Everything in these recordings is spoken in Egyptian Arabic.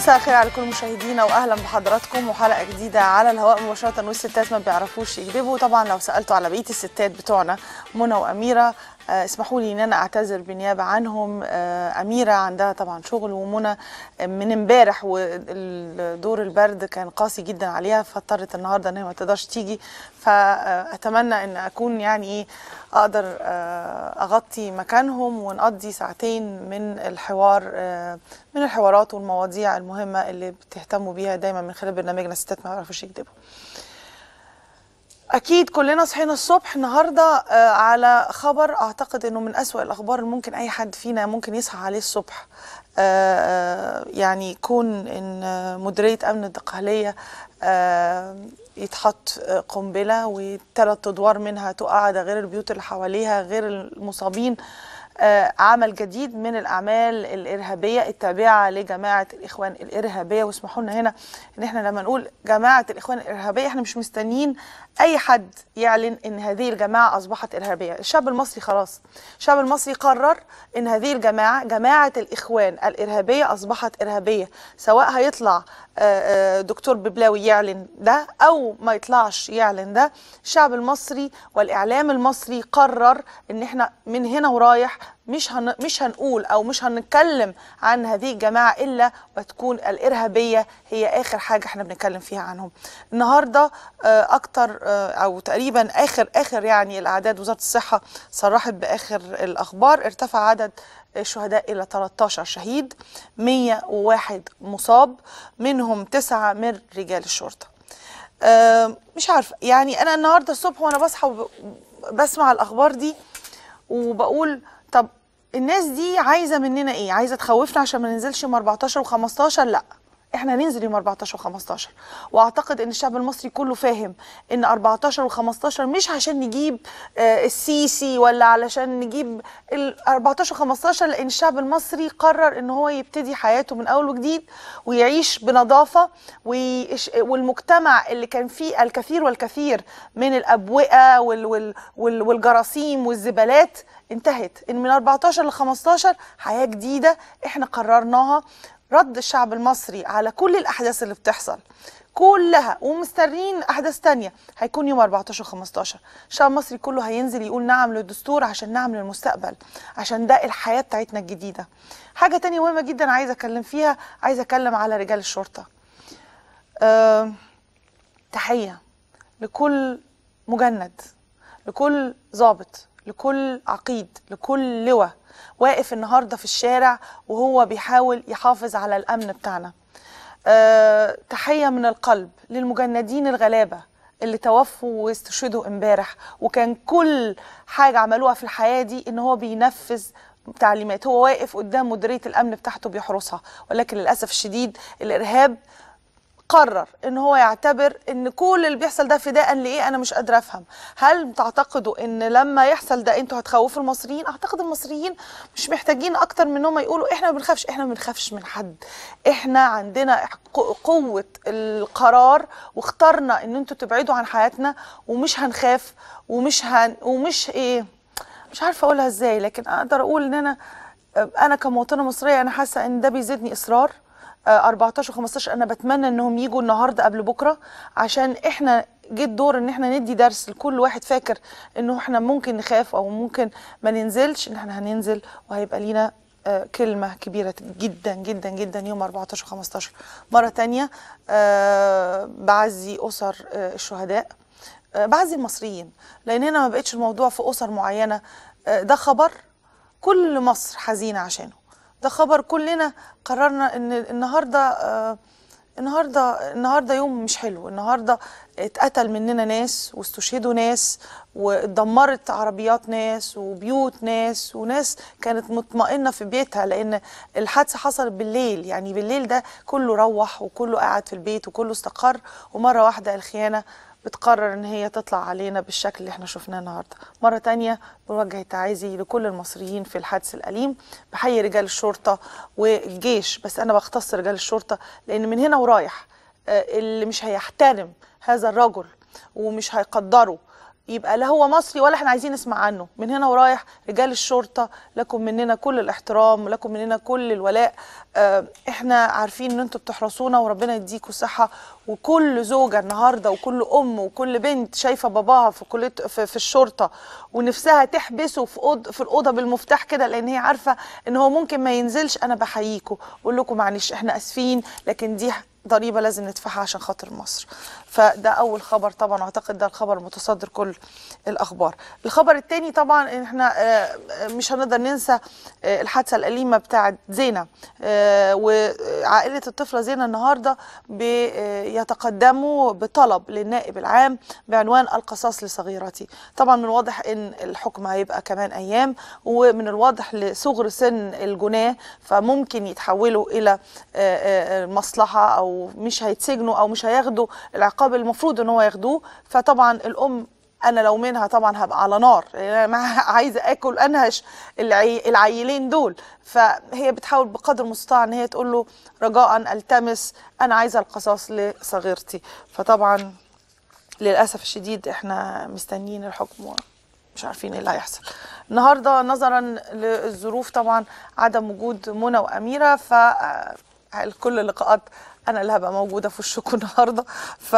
مساء الخير على كل مشاهدينا واهلا بحضراتكم وحلقه جديده على الهواء مباشره والستات ما بيعرفوش يكذبوا طبعا لو سالتوا على بقيه الستات بتوعنا منى واميره آه، اسمحوا لي ان انا اعتذر بالنيابه عنهم آه، اميره عندها طبعا شغل ومنى من امبارح ودور البرد كان قاسي جدا عليها فاضطرت النهارده ان هي ما تقدرش تيجي فاتمنى ان اكون يعني ايه اقدر آه، اغطي مكانهم ونقضي ساعتين من الحوار آه، من الحوارات والمواضيع المهمه اللي بتهتموا بيها دايما من خلال برنامجنا ستات ما يعرفوش يكذبوا اكيد كلنا صحينا الصبح النهارده آه، على خبر اعتقد انه من اسوأ الاخبار اللي ممكن اي حد فينا ممكن يصحى عليه الصبح آه، آه، يعني يكون ان آه، مديريه امن الدقهليه آه، يتحط آه، قنبله وثلاث ادوار منها تقع ده غير البيوت اللي حواليها غير المصابين آه، عمل جديد من الاعمال الارهابيه التابعه لجماعه الاخوان الارهابيه واسمحوا لنا هنا ان احنا لما نقول جماعه الاخوان الارهابيه احنا مش مستنيين اي حد يعلن ان هذه الجماعه اصبحت ارهابيه الشعب المصري خلاص الشعب المصري قرر ان هذه الجماعه جماعه الاخوان الارهابيه اصبحت ارهابيه سواء هيطلع آه، آه، دكتور ببلاوي يعلن ده او ما يطلعش يعلن ده الشعب المصري والاعلام المصري قرر ان احنا من هنا ورايح مش هن مش هنقول او مش هنتكلم عن هذه الجماعه الا وتكون الارهابيه هي اخر حاجه احنا بنتكلم فيها عنهم. النهارده آه، اكتر آه، او تقريبا اخر اخر يعني الاعداد وزاره الصحه صرحت باخر الاخبار ارتفع عدد الشهداء الى 13 شهيد 101 مصاب منهم تسعه من رجال الشرطه. آه، مش عارفه يعني انا النهارده الصبح وانا بصحى وب- بسمع الاخبار دي وبقول طب الناس دي عايزه مننا ايه عايزه تخوفنا عشان ما ننزلش يوم 14 و15 لا احنا هننزل يوم 14 و15 واعتقد ان الشعب المصري كله فاهم ان 14 و15 مش عشان نجيب آه، السيسي ولا علشان نجيب ال 14 و15 لان الشعب المصري قرر ان هو يبتدي حياته من اول وجديد ويعيش بنظافه ويش- والمجتمع اللي كان فيه الكثير والكثير من الابوئه وال وال وال والجراثيم والزبالات انتهت ان من 14 ل 15 حياه جديده احنا قررناها رد الشعب المصري على كل الاحداث اللي بتحصل كلها ومستنيين احداث تانية هيكون يوم 14 15 الشعب المصري كله هينزل يقول نعم للدستور عشان نعم للمستقبل عشان ده الحياه بتاعتنا الجديده حاجه تانية مهمه جدا عايزه اتكلم فيها عايزه اتكلم على رجال الشرطه أه تحيه لكل مجند لكل ضابط لكل عقيد لكل لواء واقف النهارده في الشارع وهو بيحاول يحافظ على الامن بتاعنا أه تحيه من القلب للمجندين الغلابه اللي توفوا واستشهدوا امبارح وكان كل حاجه عملوها في الحياه دي ان هو بينفذ تعليمات هو واقف قدام مديريه الامن بتاعته بيحرسها ولكن للاسف الشديد الارهاب قرر ان هو يعتبر ان كل اللي بيحصل ده فداء لايه انا مش قادره افهم هل تعتقدوا ان لما يحصل ده انتوا هتخوفوا المصريين اعتقد المصريين مش محتاجين اكتر من انهم يقولوا احنا ما بنخافش احنا ما بنخافش من حد احنا عندنا ق- قوه القرار واخترنا ان انتوا تبعدوا عن حياتنا ومش هنخاف ومش هن ومش ايه مش عارفه اقولها ازاي لكن اقدر اقول ان انا انا كمواطنه مصريه انا حاسه ان ده بيزيدني اصرار آه، 14 و15 انا بتمنى انهم يجوا النهارده قبل بكره عشان احنا جه الدور ان احنا ندي درس لكل واحد فاكر انه احنا ممكن نخاف او ممكن ما ننزلش ان احنا هننزل وهيبقى لينا آه، كلمة كبيرة جدا جدا جدا يوم 14 15 مرة تانية آه، بعزي أسر آه، الشهداء آه، بعزي المصريين لأن هنا ما بقتش الموضوع في أسر معينة آه، ده خبر كل مصر حزينة عشانه ده خبر كلنا قررنا ان النهارده آه النهارده النهارده يوم مش حلو النهارده اتقتل مننا ناس واستشهدوا ناس واتدمرت عربيات ناس وبيوت ناس وناس كانت مطمئنه في بيتها لان الحادثه حصلت بالليل يعني بالليل ده كله روح وكله قاعد في البيت وكله استقر ومره واحده الخيانه بتقرر ان هي تطلع علينا بالشكل اللي احنا شفناه النهارده مره تانية بوجه تعازي لكل المصريين في الحادث الاليم بحيي رجال الشرطه والجيش بس انا بختص رجال الشرطه لان من هنا ورايح آه، اللي مش هيحترم هذا الرجل ومش هيقدره يبقى لا هو مصري ولا احنا عايزين نسمع عنه من هنا ورايح رجال الشرطه لكم مننا كل الاحترام ولكم مننا كل الولاء آه، احنا عارفين ان انتوا بتحرسونا وربنا يديكم صحه وكل زوجه النهارده وكل ام وكل بنت شايفه باباها في كليه في, في الشرطه ونفسها تحبسه في أوض في الاوضه بالمفتاح كده لان هي عارفه ان هو ممكن ما ينزلش انا بحييكم بقول لكم معلش احنا اسفين لكن دي ضريبه لازم ندفعها عشان خاطر مصر فده اول خبر طبعا اعتقد ده الخبر متصدر كل الاخبار الخبر الثاني طبعا ان احنا آه، مش هنقدر ننسى آه، الحادثه الاليمه بتاعه زينه آه، وعائله الطفله زينه النهارده بيتقدموا بطلب للنائب العام بعنوان القصاص لصغيرتي طبعا من الواضح ان الحكم هيبقى كمان ايام ومن الواضح لصغر سن الجناه فممكن يتحولوا الى آه، آه، مصلحه او مش هيتسجنوا او مش هياخدوا العقاب المفروض ان هو ياخدوه فطبعا الام انا لو منها طبعا هبقى على نار لأن انا ما عايزه اكل انهش العي... العيلين دول فهي بتحاول بقدر المستطاع ان هي تقول له رجاء التمس انا عايزه القصاص لصغيرتي فطبعا للاسف الشديد احنا مستنيين الحكم مش عارفين ايه اللي هيحصل النهارده نظرا للظروف طبعا عدم وجود منى واميره ف كل اللقاءات انا اللي هبقى موجوده في وشكم النهارده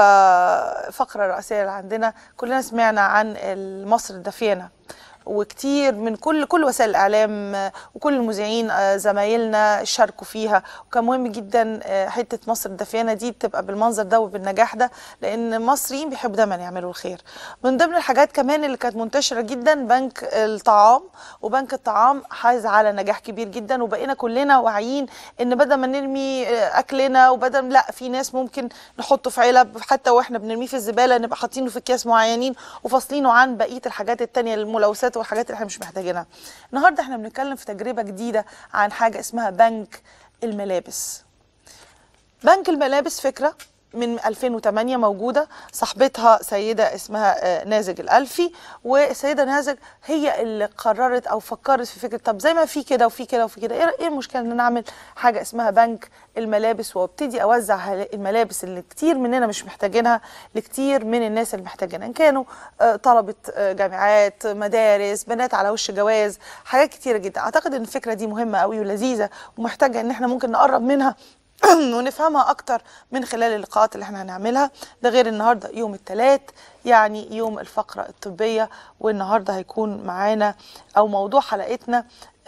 ففقره الرئيسيه اللي عندنا كلنا سمعنا عن مصر الدفينه وكتير من كل كل وسائل الاعلام آه، وكل المذيعين آه، زمايلنا شاركوا فيها وكان مهم جدا آه، حته مصر الدفيانه دي تبقى بالمنظر ده وبالنجاح ده لان المصريين بيحبوا دايما يعملوا الخير من ضمن الحاجات كمان اللي كانت منتشره جدا بنك الطعام وبنك الطعام حاز على نجاح كبير جدا وبقينا كلنا واعيين ان بدل ما نرمي اكلنا وبدل لا في ناس ممكن نحطه في علب حتى واحنا بنرميه في الزباله نبقى حاطينه في اكياس معينين وفاصلينه عن بقيه الحاجات التانية الملوثات والحاجات اللي احنا مش محتاجينها النهارده احنا بنتكلم في تجربه جديده عن حاجه اسمها بنك الملابس بنك الملابس فكره من 2008 موجوده صاحبتها سيده اسمها آه، نازج الالفي والسيده نازج هي اللي قررت او فكرت في فكره طب زي ما في كده وفي كده وفي كده ايه إيه المشكله ان نعمل حاجه اسمها بنك الملابس وابتدي اوزع هال- الملابس اللي كتير مننا مش محتاجينها لكتير من الناس اللي محتاجينها ان كانوا آه، طلبه آه، جامعات مدارس بنات على وش جواز حاجات كتيره جدا اعتقد ان الفكره دي مهمه قوي ولذيذه ومحتاجه ان احنا ممكن نقرب منها ونفهمها اكتر من خلال اللقاءات اللي احنا هنعملها ده غير النهارده يوم الثلاث يعني يوم الفقره الطبيه والنهارده هيكون معانا او موضوع حلقتنا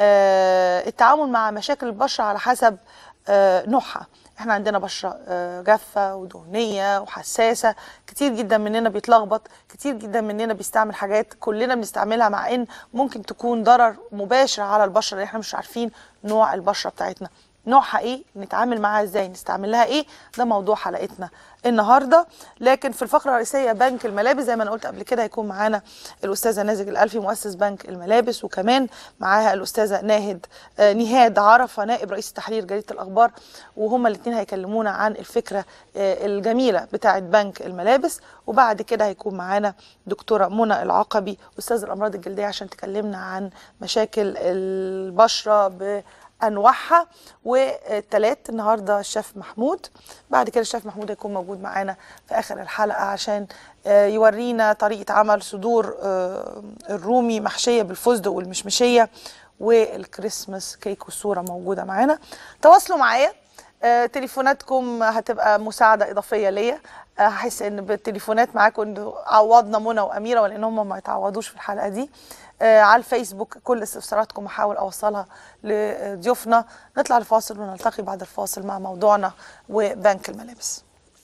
آه، التعامل مع مشاكل البشره على حسب آه، نوعها احنا عندنا بشره آه، جافه ودهنيه وحساسه كتير جدا مننا بيتلخبط كتير جدا مننا بيستعمل حاجات كلنا بنستعملها مع ان ممكن تكون ضرر مباشر على البشره لان احنا مش عارفين نوع البشره بتاعتنا نوعها ايه نتعامل معاها ازاي نستعمل لها ايه ده موضوع حلقتنا النهارده لكن في الفقره الرئيسيه بنك الملابس زي ما انا قلت قبل كده هيكون معانا الاستاذه نازج الالفي مؤسس بنك الملابس وكمان معاها الاستاذه ناهد آه، نهاد عرفه نائب رئيس تحرير جريده الاخبار وهما الاثنين هيكلمونا عن الفكره آه، الجميله بتاعه بنك الملابس وبعد كده هيكون معانا دكتوره منى العقبي استاذ الامراض الجلديه عشان تكلمنا عن مشاكل البشره ب انواعها والتلات النهارده الشيف محمود بعد كده الشيف محمود هيكون موجود معانا في اخر الحلقه عشان آه، يورينا طريقه عمل صدور آه، الرومي محشيه بالفستق والمشمشيه والكريسماس كيك والصوره موجوده معانا تواصلوا معايا آه، تليفوناتكم هتبقى مساعده اضافيه ليا آه، هحس ان بالتليفونات معاكم انه عوضنا منى واميره ولان هم ما يتعوضوش في الحلقه دي آه، على الفيسبوك كل استفساراتكم احاول اوصلها لضيوفنا نطلع الفاصل ونلتقي بعد الفاصل مع موضوعنا وبنك الملابس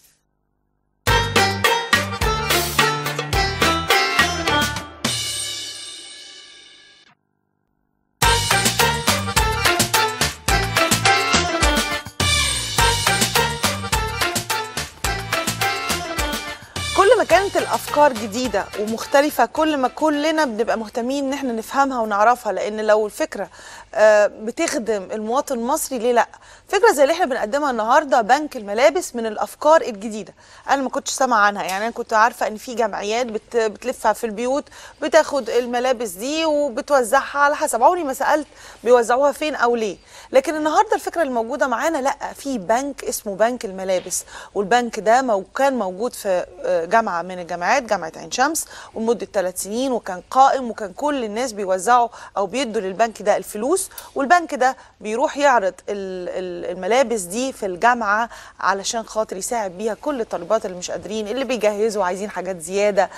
كل ما كانت الافكار جديده ومختلفه كل ما كلنا بنبقى مهتمين ان احنا نفهمها ونعرفها لان لو الفكره آه، بتخدم المواطن المصري ليه لا فكره زي اللي احنا بنقدمها النهارده بنك الملابس من الافكار الجديده انا ما كنتش سامعه عنها يعني انا كنت عارفه ان في جمعيات بت بتلفها في البيوت بتاخد الملابس دي وبتوزعها على حسب عمري ما سالت بيوزعوها فين او ليه لكن النهارده الفكره الموجوده معانا لا في بنك اسمه بنك الملابس والبنك ده مو كان موجود في آه، جامعه من الجامعات جامعه عين شمس ولمده ثلاث سنين وكان قائم وكان كل الناس بيوزعوا او بيدوا للبنك ده الفلوس والبنك ده بيروح يعرض ال- ال- الملابس دي في الجامعه علشان خاطر يساعد بيها كل الطالبات اللي مش قادرين اللي بيجهزوا عايزين حاجات زياده آم،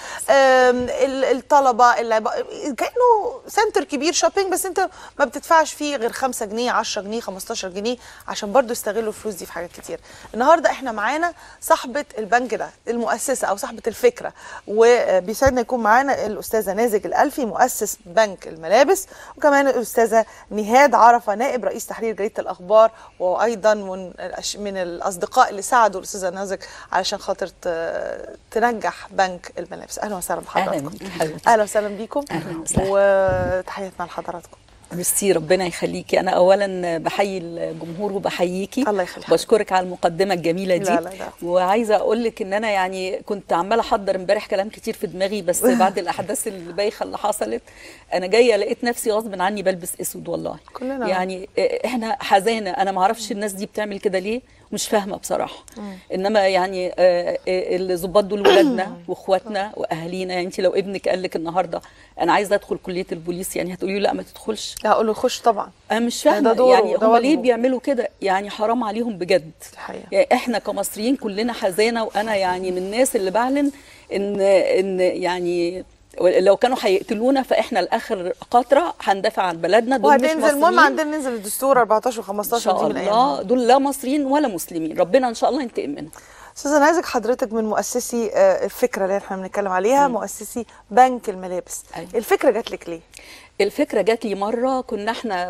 ال- الطلبه اللي ب- كانه سنتر كبير شوبينج بس انت ما بتدفعش فيه غير 5 جنيه 10 جنيه 15 جنيه عشان برضو يستغلوا الفلوس دي في حاجات كتير النهارده احنا معانا صاحبه البنك ده المؤسسه او صاحبه الفكره وبيسعدنا يكون معانا الاستاذه نازك الالفي مؤسس بنك الملابس وكمان الاستاذه نهاد عرفه نائب رئيس تحرير جريده الاخبار وايضا من الأش- من الاصدقاء اللي ساعدوا الاستاذه نازك علشان خاطر ت- تنجح بنك الملابس اهلا وسهلا اهلا بحضراتكم بيك حبيبتي اهلا وسهلا بيكم أهلا وسهلا. وتحياتنا لحضراتكم ميرسي ربنا يخليكي انا اولا بحيي الجمهور وبحييكي الله يخليك. بشكرك على المقدمه الجميله دي لا، لا، لا. وعايزه اقول لك ان انا يعني كنت عماله احضر امبارح كلام كتير في دماغي بس بعد الاحداث البايخه اللي حصلت انا جايه لقيت نفسي غصب عني بلبس اسود والله كلنا. يعني احنا حزانه انا ما اعرفش الناس دي بتعمل كده ليه مش فاهمه بصراحه انما يعني آه، آه، الظباط دول ولادنا واخواتنا واهالينا يعني انت لو ابنك قال لك النهارده انا عايزه ادخل كليه البوليس يعني هتقولي له لا ما تدخلش لا هقول له خش طبعا انا مش ده فاهمه دوره يعني وده هم ليه واجبه. بيعملوا كده يعني حرام عليهم بجد دي حقيقة. يعني احنا كمصريين كلنا حزانه وانا يعني من الناس اللي بعلن ان ان يعني لو كانوا هيقتلونا فاحنا لاخر قطره هندافع عن بلدنا دول مش وهتنزل المهم مصريين. عندنا ننزل الدستور 14 و15 ان شاء دي من الله الايام دول لا مصريين ولا مسلمين ربنا ان شاء الله ينتقم منهم استاذه انا عايزك حضرتك من مؤسسي آه، الفكره اللي احنا بنتكلم عليها مؤسسي بنك الملابس أيوة. الفكره جات لك ليه الفكره جات لي مره كنا احنا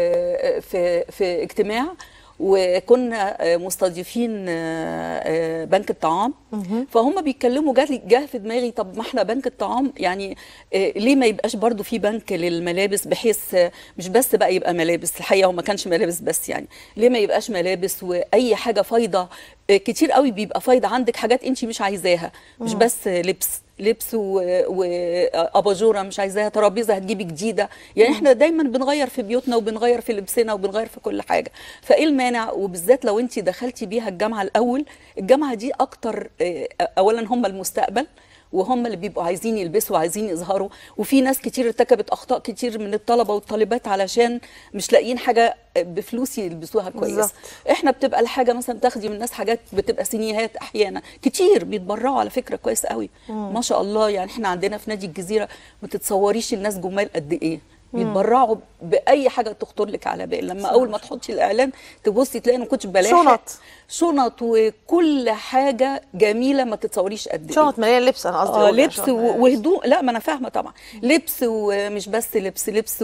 آه، في في اجتماع وكنا آه، مستضيفين آه، آه، بنك الطعام فهم بيتكلموا جات لي جه في دماغي طب ما احنا بنك الطعام يعني آه، ليه ما يبقاش برضو في بنك للملابس بحيث آه، مش بس بقى يبقى ملابس الحقيقه هو ما كانش ملابس بس يعني ليه ما يبقاش ملابس واي حاجه فايضه آه، كتير قوي بيبقى فايضه عندك حاجات انت مش عايزاها مش بس لبس لبس واباجوره مش عايزاها ترابيزه هتجيبي جديده يعني احنا دايما بنغير في بيوتنا وبنغير في لبسنا وبنغير في كل حاجه فايه المانع وبالذات لو انت دخلتي بيها الجامعه الاول الجامعه دي اكتر آه، اولا هم المستقبل وهم اللي بيبقوا عايزين يلبسوا وعايزين يظهروا وفي ناس كتير ارتكبت اخطاء كتير من الطلبه والطالبات علشان مش لاقيين حاجه بفلوس يلبسوها كويس بالظبط. احنا بتبقى الحاجه مثلا تاخدي من الناس حاجات بتبقى سينيهات احيانا كتير بيتبرعوا على فكره كويس قوي ما شاء الله يعني احنا عندنا في نادي الجزيره ما تتصوريش الناس جمال قد ايه بيتبرعوا باي حاجه تخطر لك على بال لما اول ما تحطي الاعلان تبصي تلاقي انا ما كنتش بلاحق شنط. شنط وكل حاجه جميله ما تتصوريش قد ايه شنط مليان لبس انا قصدي اه أقول يعني لبس شنط و- مليان لبس. وهدوء لا ما انا فاهمه طبعا لبس ومش بس لبس لبس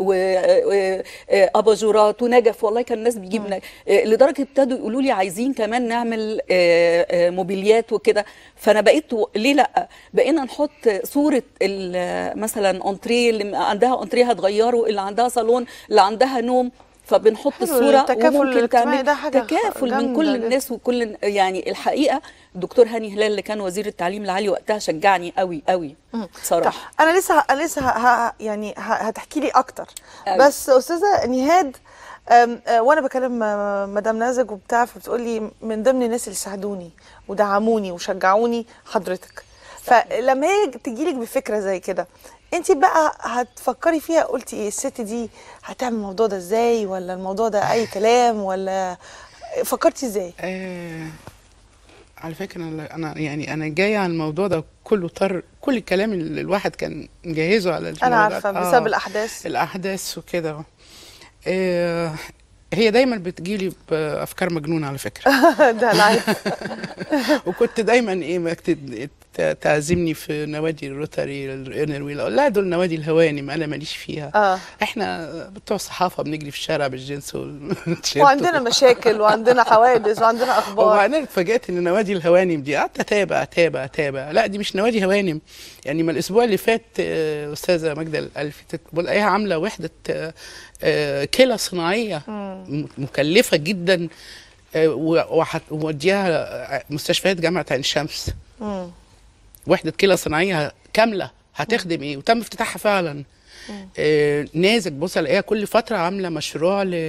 واباجورات ونجف والله كان الناس بيجيب نجف. آه، لدرجه ابتدوا يقولوا لي عايزين كمان نعمل آه، آه، موبيليات وكده فانا بقيت و- ليه لا بقينا نحط صوره ال- مثلا انتريه اللي عندها انتريه هتغيره اللي عندها صالون اللي عندها نوم فبنحط حلو الصوره التكافل وممكن الاجتماعي تعمل ده حاجة تكافل من جامدة كل جدا. الناس وكل يعني الحقيقه الدكتور هاني هلال اللي كان وزير التعليم العالي وقتها شجعني قوي قوي طب بصراحه انا لسه انا لسه ه... ه... يعني ه... هتحكي لي اكتر أوي. بس استاذه نهاد أم، أه، وانا بكلم أه، مدام نازك وبتاع فبتقول لي من ضمن الناس اللي ساعدوني ودعموني وشجعوني حضرتك فلما هي تجيلك بفكره زي كده انت بقى هتفكري فيها قلتي ايه الست دي هتعمل الموضوع ده ازاي ولا الموضوع ده اي كلام ولا فكرتي ازاي آه على فكرة أنا أنا يعني أنا جاية على الموضوع ده كله طر كل الكلام اللي الواحد كان مجهزه على انا الموضوع ده. عارفه آه، بسبب الاحداث الأحداث وكده آه هي دايما بتجيلي بأفكار مجنونة على فكرة ده العيب وكنت دايما إيه ما كت- ت- تعزمني في نوادي الروتاري الانرويل اقول لها دول نوادي الهوانم انا ماليش فيها اه احنا بتوع الصحافه بنجري في الشارع بالجنس والتيشيرت وعندنا مشاكل وعندنا حوادث وعندنا اخبار وبعدين اتفاجئت ان نوادي الهوانم دي قعدت اتابع اتابع اتابع لا دي مش نوادي هوانم يعني ما الاسبوع اللي فات آه، استاذه ماجده الالفي تت- بلاقيها عامله وحده آه، آه، كلى صناعيه م- مكلفه جدا آه، و- وحت- وموديها مستشفيات جامعه عين شمس مم. وحده كلى صناعيه كامله هتخدم ايه وتم افتتاحها فعلا آه نازك بص الاقيها كل فتره عامله مشروع ل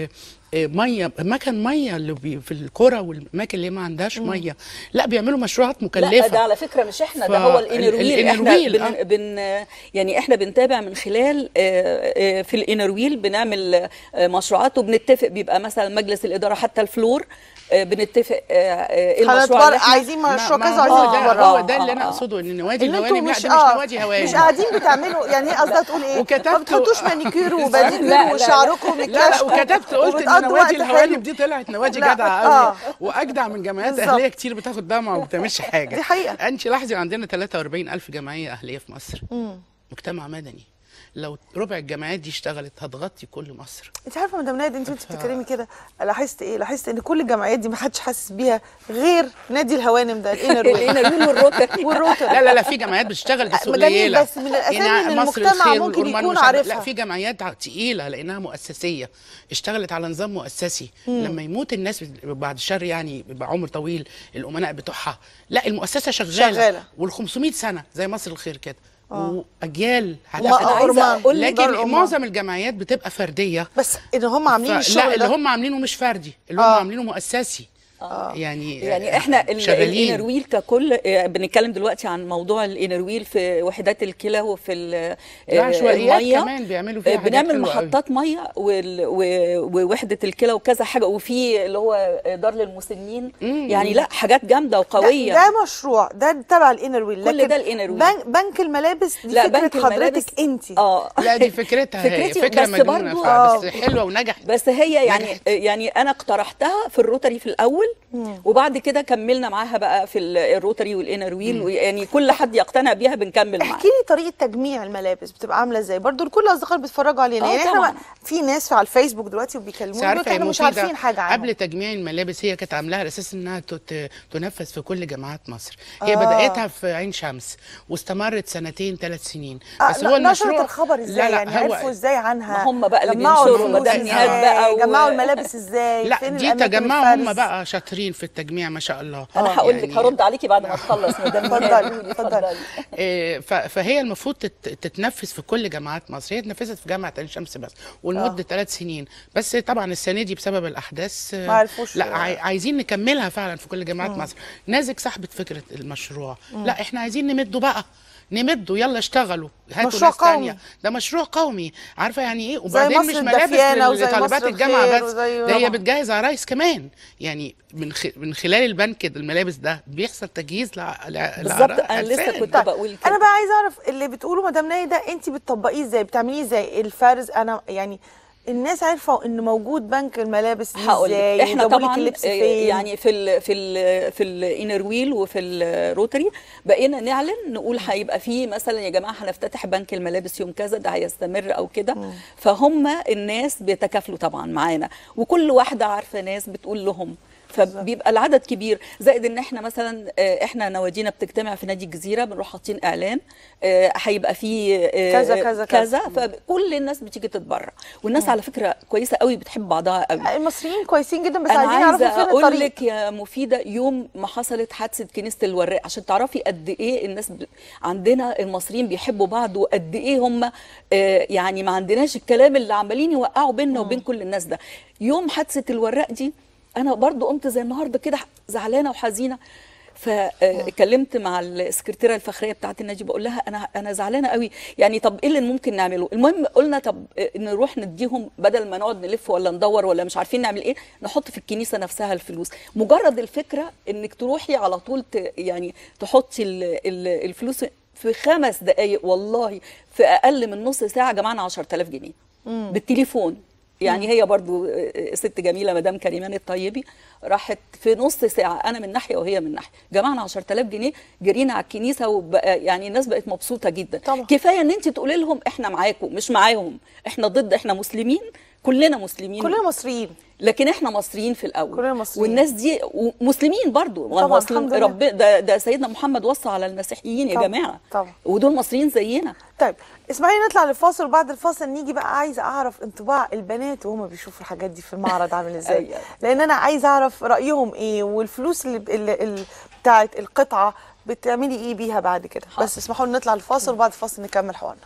آه، ميه مكان ميه اللي بي في القرى والاماكن اللي ما عندهاش ميه لا بيعملوا مشروعات مكلفه لا ده على فكره مش احنا ده ف- هو ال- الانرويل احنا الإنرويل، بن, آه. بن يعني احنا بنتابع من خلال آه، آه، في الانرويل بنعمل آه، مشروعات وبنتفق بيبقى مثلا مجلس الاداره حتى الفلور آه، بنتفق آه، آه، ايه المشروع هنتبر اللي احنا عايزين ما- مشروع ما كذا هو عايزين ده نتبرعوا هو ده اللي انا آه، آه. اقصده ان نوادي ان انتوا الهوانم لا مش ده مش اه نوادي هوانم مش قاعدين بتعملوا يعني ايه قصدها تقول ايه؟ وكتبت- ما بتحطوش مانيكير لا، وباديكير لا، وشعركم لا لا مكشف وكتبت قلت ان وبتقضوا نوادي وقت الهوانم حلو. دي طلعت نوادي لا، جدعه آه. قوي واجدع من جمعيات بالظبط. اهليه كتير بتاخد دعم وما بتعملش حاجه دي حقيقة. انت لاحظي عندنا 43 الف جمعيه اهليه في مصر مجتمع مدني لو ربع الجمعيات دي اشتغلت هتغطي كل مصر انت عارفه مدام نادي انت وانت بتتكلمي كده لاحظت ايه؟ لاحظت ان كل الجمعيات دي ما حدش حاسس بيها غير نادي الهوانم ده الانرويل الانرويل والروتري والروتر لا لا لا في جمعيات بتشتغل بس جميل، قليله بس من الأسامي اللي مصر المجتمع الخير ممكن والأورمان يكون وشغل- عارفها. لا في جمعيات ع- تقيله لانها مؤسسيه اشتغلت على نظام مؤسسي لما يموت الناس بعد الشر يعني بيبقى عمر طويل الامناء بتوعها لا المؤسسه شغاله, شغالة. وال 500 سنه زي مصر الخير كده واجيال وما- هتاخد أورمان. أقول لك دار لكن الأورمان. معظم الجمعيات بتبقى فرديه بس ان هم عاملين ف- الشغل لا اللي ده هم عاملينه مش فردي اللي هم آه. عاملينه مؤسسي يعني يعني احنا ال- شغالين الانرويل ككل آه، بنتكلم دلوقتي عن موضوع الانرويل في وحدات الكلى وفي ال- لا، آه، عشوائيات المية. كمان بيعملوا فيها آه، حاجات بنعمل حلوة قوي. محطات ميه وال- و- ووحده الكلى وكذا حاجه وفي اللي هو دار للمسنين يعني لا حاجات جامده وقويه ده, ده مشروع ده تبع الانرويل كل لكن ده الإنرويل. بنك, بنك الملابس دي لا فكره بنك الملابس حضرتك انت اه لا دي فكرتها هي فكرتي، فكره بس مجنونه برضو- فعلا، بس آه. حلوه ونجحت بس هي يعني نجحت. يعني انا اقترحتها في الروتري في الاول وبعد كده كملنا معاها بقى في ال- الروتري والانرويل يعني كل حد يقتنع بيها بنكمل معاها احكي لي طريقه تجميع الملابس بتبقى عامله ازاي برضو كل الاصدقاء اللي بيتفرجوا علينا آه يعني احنا طبعاً. ما- في ناس على الفيسبوك دلوقتي بس وبيكلمونا عارفه احنا يا مش مفيدة، عارفين حاجه عنهم قبل تجميع الملابس هي كانت عاملاها على اساس انها تت- تنفذ في كل جامعات مصر هي آه. بداتها في عين شمس واستمرت سنتين ثلاث سنين آه، بس لا، هو نشرت المشروع الخبر ازاي لا لا يعني هو عرفوا ازاي عنها ما هم بقى اللي جمعوا بينشروا الفلوس مدنيات ازاي؟ بقى و- جمعوا الملابس ازاي لا فين دي الأماكن تجمعوا هم الفرز؟ بقى شاطرين في التجميع ما شاء الله انا هقول لك يعني- هرد عليكي بعد ما تخلص مدام اتفضلي، اتفضلي اتفضلي. إيه، ف- فهي المفروض تت- تتنفذ في كل جامعات مصر هي اتنفذت في جامعه عين شمس بس ولمده ثلاث سنين بس طبعا السنه دي بسبب الاحداث آه، ما عرفوش- لا عاي- عايزين نكملها فعلا في كل جامعات مصر نازك صاحبه فكره المشروع لا احنا عايزين نمده بقى نمدوا يلا اشتغلوا هاتوا مشروع ناس تانية قومي. ده مشروع قومي عارفه يعني ايه وبعدين مصر مش ملابس الدفيانة وزي لطالبات مصر الجامعه الخير بس وزي- ده هي طبعاً. بتجهز عرايس كمان يعني من خ... من خلال البنك الملابس ده بيحصل تجهيز لع... لع... بالظبط لعرا- انا لسه عرسان. كنت طيب بقول كده انا بقى عايزه اعرف اللي بتقوله مدام ناي ده انت بتطبقيه ازاي بتعمليه ازاي الفرز انا يعني الناس عارفه ان موجود بنك الملابس دي هقول ازاي لك احنا وجابوا لك طبعا اللبس آه، فين يعني في ال في ال في الانرويل وفي الروتري بقينا نعلن نقول هيبقى في مثلا يا جماعه هنفتتح بنك الملابس يوم كذا ده هيستمر او كده فهم الناس بيتكافلوا طبعا معانا وكل واحده عارفه ناس بتقول لهم فبيبقى العدد كبير زائد ان احنا مثلا آه، احنا نوادينا بتجتمع في نادي الجزيره بنروح حاطين اعلان آه، هيبقى في آه، كذا كذا كذا. كذا فكل الناس بتيجي تتبرع والناس على فكره كويسه قوي بتحب بعضها قوي المصريين كويسين جدا بس انا عايزين عايزه يعرفوا فين اقول الطريق لك يا مفيده يوم ما حصلت حادثه كنيسه الوراق عشان تعرفي قد ايه الناس ب... عندنا المصريين بيحبوا بعض وقد ايه هم آه يعني ما عندناش الكلام اللي عمالين يوقعوا بيننا وبين كل الناس ده يوم حادثه الوراق دي انا برضو قمت زي النهارده كده زعلانه وحزينه فاتكلمت مع السكرتيره الفخريه بتاعت النادي بقول لها انا انا زعلانه قوي يعني طب ايه اللي ممكن نعمله المهم قلنا طب آه، نروح نديهم بدل ما نقعد نلف ولا ندور ولا مش عارفين نعمل ايه نحط في الكنيسه نفسها الفلوس مجرد الفكره انك تروحي على طول ت يعني تحطي ال- ال- الفلوس في خمس دقائق والله في اقل من نص ساعه جمعنا 10000 جنيه بالتليفون يعني هي برضو آه، ست جميله مدام كريمان الطيبي راحت في نص ساعه انا من ناحيه وهي من ناحيه جمعنا 10000 جنيه جرينا على الكنيسه وبقى يعني الناس بقت مبسوطه جدا طبعا. كفايه ان انت تقولي لهم احنا معاكم مش معاهم احنا ضد احنا مسلمين كلنا مسلمين كلنا مصريين لكن احنا مصريين في الاول كلنا مصريين. والناس دي ومسلمين برضو طبعاً، ومسلم- الحمد لله. رب ده, ده سيدنا محمد وصى على المسيحيين يا طبعاً، جماعه طبعاً. ودول مصريين زينا طيب اسمعي نطلع للفاصل وبعد الفاصل نيجي بقى عايزه اعرف انطباع البنات وهم بيشوفوا الحاجات دي في المعرض عامل ازاي أيوة. لان انا عايزه اعرف رايهم ايه والفلوس اللي, اللي, اللي بتاعت القطعه بتعملي ايه بيها بعد كده بس اسمحوا لنا نطلع الفاصل وبعد الفاصل نكمل حوارنا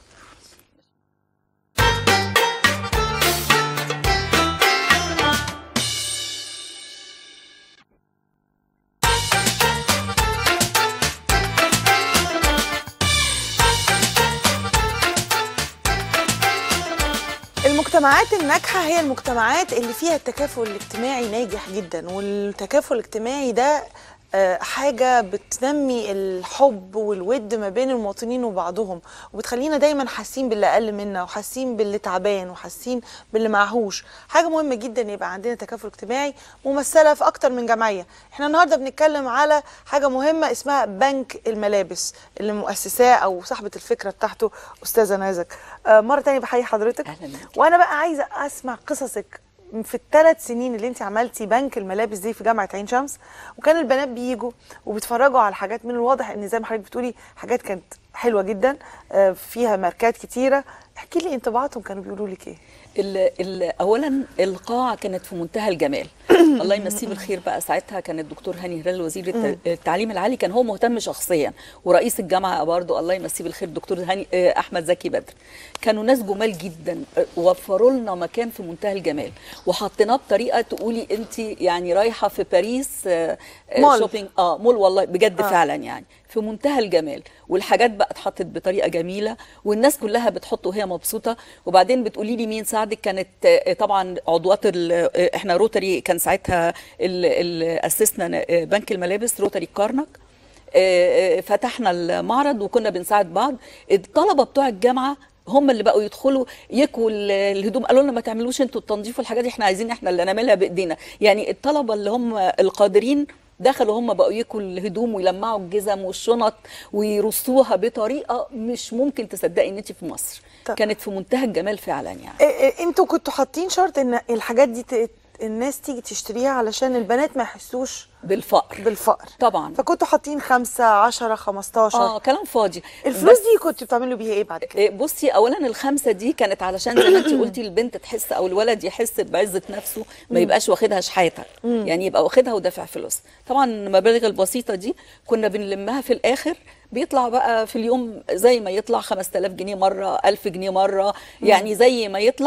المجتمعات الناجحة هي المجتمعات اللي فيها التكافل الاجتماعي ناجح جدا والتكافل الاجتماعي ده آه، حاجة بتنمي الحب والود ما بين المواطنين وبعضهم وبتخلينا دايما حاسين باللي أقل منا وحاسين باللي تعبان وحاسين باللي معهوش حاجة مهمة جدا يبقى عندنا تكافل اجتماعي ممثلة في أكتر من جمعية احنا النهاردة بنتكلم على حاجة مهمة اسمها بنك الملابس اللي مؤسساه أو صاحبة الفكرة بتاعته أستاذة نازك آه، مرة تانية بحيي حضرتك أهلاً بيكي. وانا بقى عايزه اسمع قصصك في الثلاث سنين اللي انت عملتي بنك الملابس دي في جامعه عين شمس وكان البنات بيجوا وبيتفرجوا على حاجات من الواضح ان زي ما حضرتك بتقولي حاجات كانت حلوه جدا آه، فيها ماركات كتيره احكي لي انطباعاتهم كانوا بيقولوا لك ايه ال ال اولا القاعه كانت في منتهى الجمال الله يمسيه بالخير بقى ساعتها كان الدكتور هاني هلال وزير الت- التعليم العالي كان هو مهتم شخصيا ورئيس الجامعه برضه الله يمسيه بالخير الدكتور هاني آه، احمد زكي بدر كانوا ناس جمال جدا آه، وفروا لنا مكان في منتهى الجمال وحطيناه بطريقه تقولي انت يعني رايحه في باريس آه، آه، مول. شوبينج اه مول والله بجد آه. آه. فعلا يعني في منتهى الجمال والحاجات بقى اتحطت بطريقه جميله والناس كلها بتحط وهي مبسوطه وبعدين بتقولي لي مين ساعدك كانت آه، طبعا عضوات ال- آه، احنا روتري كان ساعتها ال- ال- اسسنا آه، بنك الملابس روتري كارنك آه، آه، فتحنا المعرض وكنا بنساعد بعض الطلبه بتوع الجامعه هم اللي بقوا يدخلوا يكوا ال- الهدوم قالوا لنا ما تعملوش انتوا التنظيف والحاجات دي احنا عايزين احنا اللي نعملها بايدينا يعني الطلبه اللي هم القادرين دخلوا هم بقوا يكوا الهدوم ويلمعوا الجزم والشنط ويرصوها بطريقه مش ممكن تصدقي ان انت في مصر طب. كانت في منتهى الجمال فعلا يعني إيه إيه انتوا كنتوا حاطين شرط ان الحاجات دي ت- الناس تيجي تشتريها علشان البنات ما يحسوش بالفقر بالفقر طبعا فكنتوا حاطين خمسة عشرة خمستاشر اه كلام فاضي الفلوس بس- دي كنتوا بتعملوا بيها ايه بعد كده إيه، بصي اولا الخمسه دي كانت علشان زي ما انت قلتي البنت تحس او الولد يحس بعزه نفسه ما يبقاش واخدها شحاته يعني يبقى واخدها ودافع فلوس طبعا المبالغ البسيطه دي كنا بنلمها في الاخر بيطلع بقى في اليوم زي ما يطلع 5000 جنيه مره 1000 جنيه مره يعني زي ما يطلع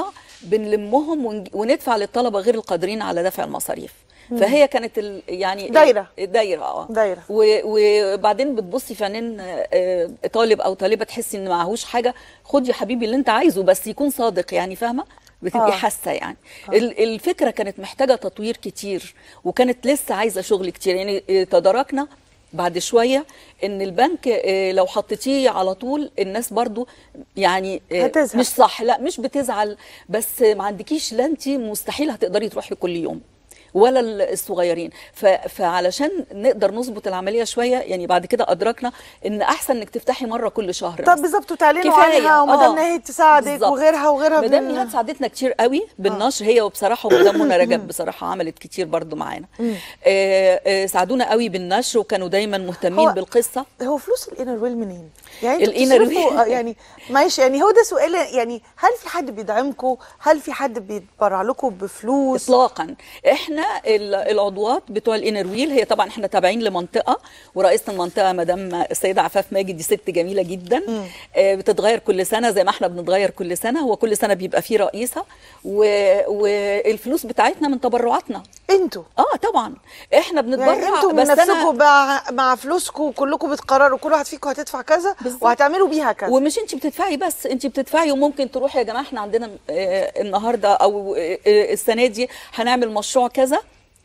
بنلمهم ونج- وندفع للطلبه غير القادرين على دفع المصاريف فهي كانت ال يعني دايرة. دايره اه دايرة. و- وبعدين بتبصي في عينين آه، طالب او طالبه تحسي ان معهوش حاجه خد يا حبيبي اللي انت عايزه بس يكون صادق يعني فاهمه بتبقي آه. حاسه يعني ال- الفكره كانت محتاجه تطوير كتير وكانت لسه عايزه شغل كتير يعني آه، تداركنا بعد شويه ان البنك آه، لو حطيتيه على طول الناس برضو يعني آه، هتزهق. مش صح لا مش بتزعل بس ما عندكيش لا انت مستحيل هتقدري تروحي كل يوم ولا ال- الصغيرين ف... فعلشان نقدر نظبط العمليه شويه يعني بعد كده ادركنا ان احسن انك تفتحي مره كل شهر طب بس. بالظبط وتعلنوا كفاية. عنها ومدام آه، نهاد تساعدك بالظبط. وغيرها وغيرها مدام بال- نهاد ساعدتنا كتير قوي بالنشر هي وبصراحه ومدام منى رجب بصراحه عملت كتير برضو معانا آه، آه، ساعدونا قوي بالنشر وكانوا دايما مهتمين هو- بالقصه هو فلوس الانر ويل منين؟ يعني انتوا الانر بتصرفوا- ويل. آه، يعني معلش يعني هو ده سؤال يعني هل في حد بيدعمكم؟ هل في حد بيتبرع لكم بفلوس؟ اطلاقا احنا ال- العضوات بتوع الانر ويل هي طبعا احنا تابعين لمنطقه ورئيسه المنطقه مدام السيده عفاف ماجد دي ست جميله جدا آه، بتتغير كل سنه زي ما احنا بنتغير كل سنه هو كل سنه بيبقى فيه رئيسه و- والفلوس بتاعتنا من تبرعاتنا انتوا اه طبعا احنا بنتبرع يعني انتوا من بس نفسكم انا مع, مع فلوسكم كلكم بتقرروا كل واحد فيكم هتدفع كذا بالظبط. وهتعملوا بيها كذا ومش انت بتدفعي بس انت بتدفعي وممكن تروحي يا جماعه احنا عندنا آه، النهارده او آه، آه، السنه دي هنعمل مشروع كذا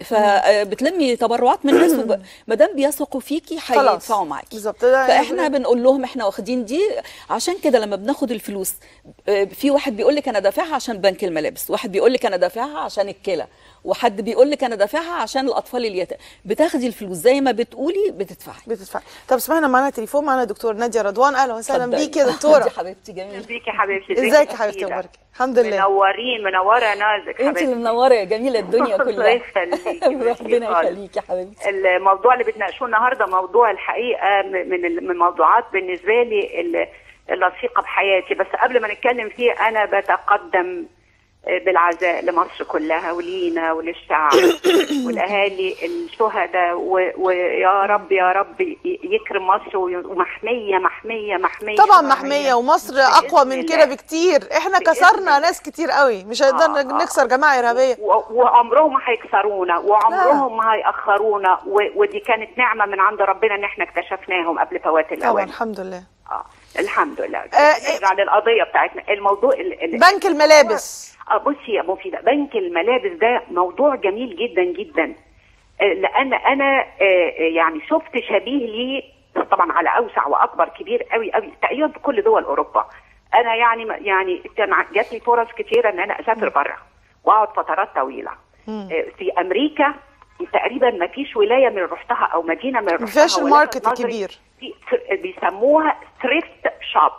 فبتلمي تبرعات من الناس ما دام بيثقوا فيكي خلاص. هيدفعوا معاكي بالظبط. ده فاحنا يعني- بنقول لهم احنا واخدين دي عشان كده لما بناخد الفلوس آه، في واحد بيقول لك انا دافعها عشان بنك الملابس واحد بيقول لك انا دافعها عشان الكلى وحد بيقول لك انا دافعها عشان الاطفال اليتامى بتاخدي الفلوس زي ما بتقولي بتدفعي بتدفعي طب سمعنا معانا تليفون معانا دكتور ناديه رضوان اهلا وسهلا اتفضلي. بيكي يا دكتوره دي حبيبتي جميله ازيك يا حبيبتي ازيك يا حبيبتي اخبارك الحمد لله منورين منوره نازك انت اللي حبيبتي منوره يا جميله الدنيا الله كلها يخليكي. ربنا خالص. يخليكي يا حبيبتي الموضوع اللي بتناقشوه النهارده موضوع الحقيقه م- من ال- من الموضوعات بالنسبه لي ال- اللصيقه بحياتي بس قبل ما نتكلم فيه انا بتقدم بالعزاء لمصر كلها ولينا وللشعب والاهالي الشهداء و- ويا رب يا رب ي- يكرم مصر وي- ومحميه محميه محميه طبعا محميه ومصر اقوى من بإذن كده الله. بكتير احنا بإذن كسرنا الله. ناس كتير قوي مش هنقدر آه، آه. نكسر جماعه ارهابيه و- وعمرهم ما هيكسرونا وعمرهم ما هيأخرونا و- ودي كانت نعمة من عند ربنا ان احنا اكتشفناهم قبل فوات طبعا الاوان الحمد لله آه. الحمد لله آه، نرجع للقضيه بتاعتنا الموضوع ال- ال- بنك الملابس اه بصي يا مفيدة بنك الملابس ده موضوع جميل جدا جدا آه، لان انا آه، آه، يعني شفت شبيه ليه طبعا على اوسع واكبر كبير قوي قوي تقريبا في كل دول اوروبا انا يعني يعني كان ع- جات لي فرص كتيره ان انا اسافر بره واقعد فترات طويله آه، في امريكا تقريبا ما فيش ولايه من رحتها او مدينه من رحتها فيهاش ولفت الماركت نظري الكبير. في في- بيسموها ثريفت شوب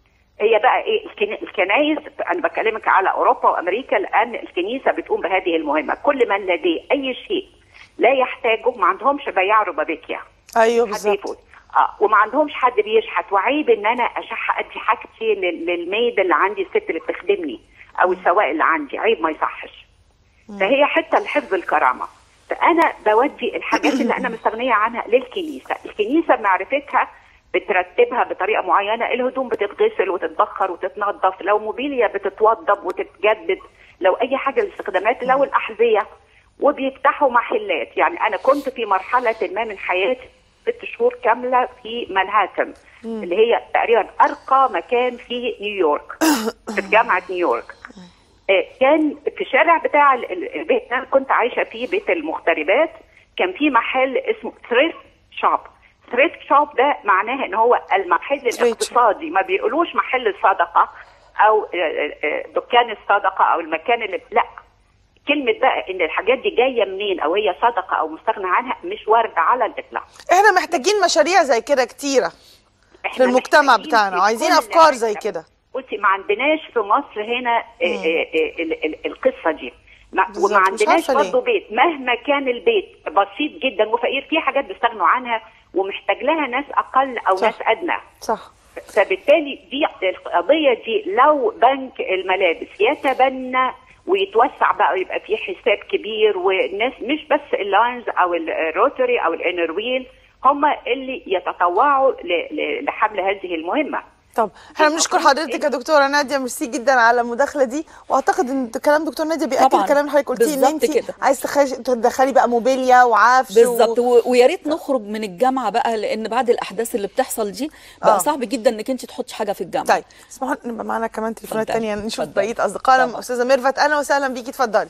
هي بقى ايه الكن- الكنايس انا بكلمك على اوروبا وامريكا لان الكنيسه بتقوم بهذه المهمه كل من لديه اي شيء لا يحتاجه ما عندهمش بياع ربابيكيا ايوه حد بالظبط يفوت اه وما عندهمش حد بيشحت وعيب ان انا اشح ادي حاجتي لل- للميد اللي عندي الست اللي بتخدمني او السواق اللي عندي عيب ما يصحش فهي حته لحفظ الكرامه فانا بودي الحاجات اللي انا مستغنيه عنها للكنيسه الكنيسه بمعرفتها بترتبها بطريقه معينه الهدوم بتتغسل وتتبخر وتتنظف لو موبيليا بتتوضب وتتجدد لو اي حاجه للاستخدامات لو الاحذيه وبيفتحوا محلات يعني انا كنت في مرحله ما من حياتي ست شهور كامله في مانهاتن اللي هي تقريبا ارقى مكان في نيويورك في جامعه نيويورك آه، كان في الشارع بتاع ال- ال- البيت اللي انا كنت عايشه فيه بيت المغتربات كان في محل اسمه ثريفت شوب ثريفت شوب ده معناه ان هو المحل shop. الاقتصادي ما بيقولوش محل الصدقه او آه، آه، آه، دكان الصدقه او المكان اللي لا كلمه بقى ان الحاجات دي جايه منين او هي صدقه او مستغنى عنها مش وارده على الاطلاق احنا محتاجين مشاريع زي كده كتيره احنا في المجتمع محتاجين بتاعنا في وعايزين كل افكار حاجة. زي كده بصي ما عندناش في مصر هنا آه، آه، آه، ال- ال- القصه دي ما بالظبط، وما مش عندناش عارفة ليه. برضه بيت مهما كان البيت بسيط جدا وفقير في حاجات بيستغنوا عنها ومحتاج لها ناس اقل او صح. ناس ادنى صح فبالتالي دي القضيه دي لو بنك الملابس يتبنى ويتوسع بقى ويبقى في حساب كبير والناس مش بس اللاينز او الروتري او الانرويل هم اللي يتطوعوا ل- ل- لحمل هذه المهمه طب احنا بنشكر حضرتك يا دكتوره ناديه ميرسي جدا على المداخله دي واعتقد ان كلام دكتور ناديه بياكد طبعاً. الكلام اللي حضرتك قلتيه ان بالظبط انت كده. عايز تخش... تدخلي بقى موبيليا وعفش بالظبط و... و... ويا ريت نخرج من الجامعه بقى لان بعد الاحداث اللي بتحصل دي بقى آه. صعب جدا انك انت تحطي حاجه في الجامعه طيب اسمحوا لنا نبقى معانا كمان تليفونات اتفضلي. تانية نشوف اتفضلي. بقيه اصدقائنا طبعاً. استاذه ميرفت اهلا وسهلا بيكي اتفضلي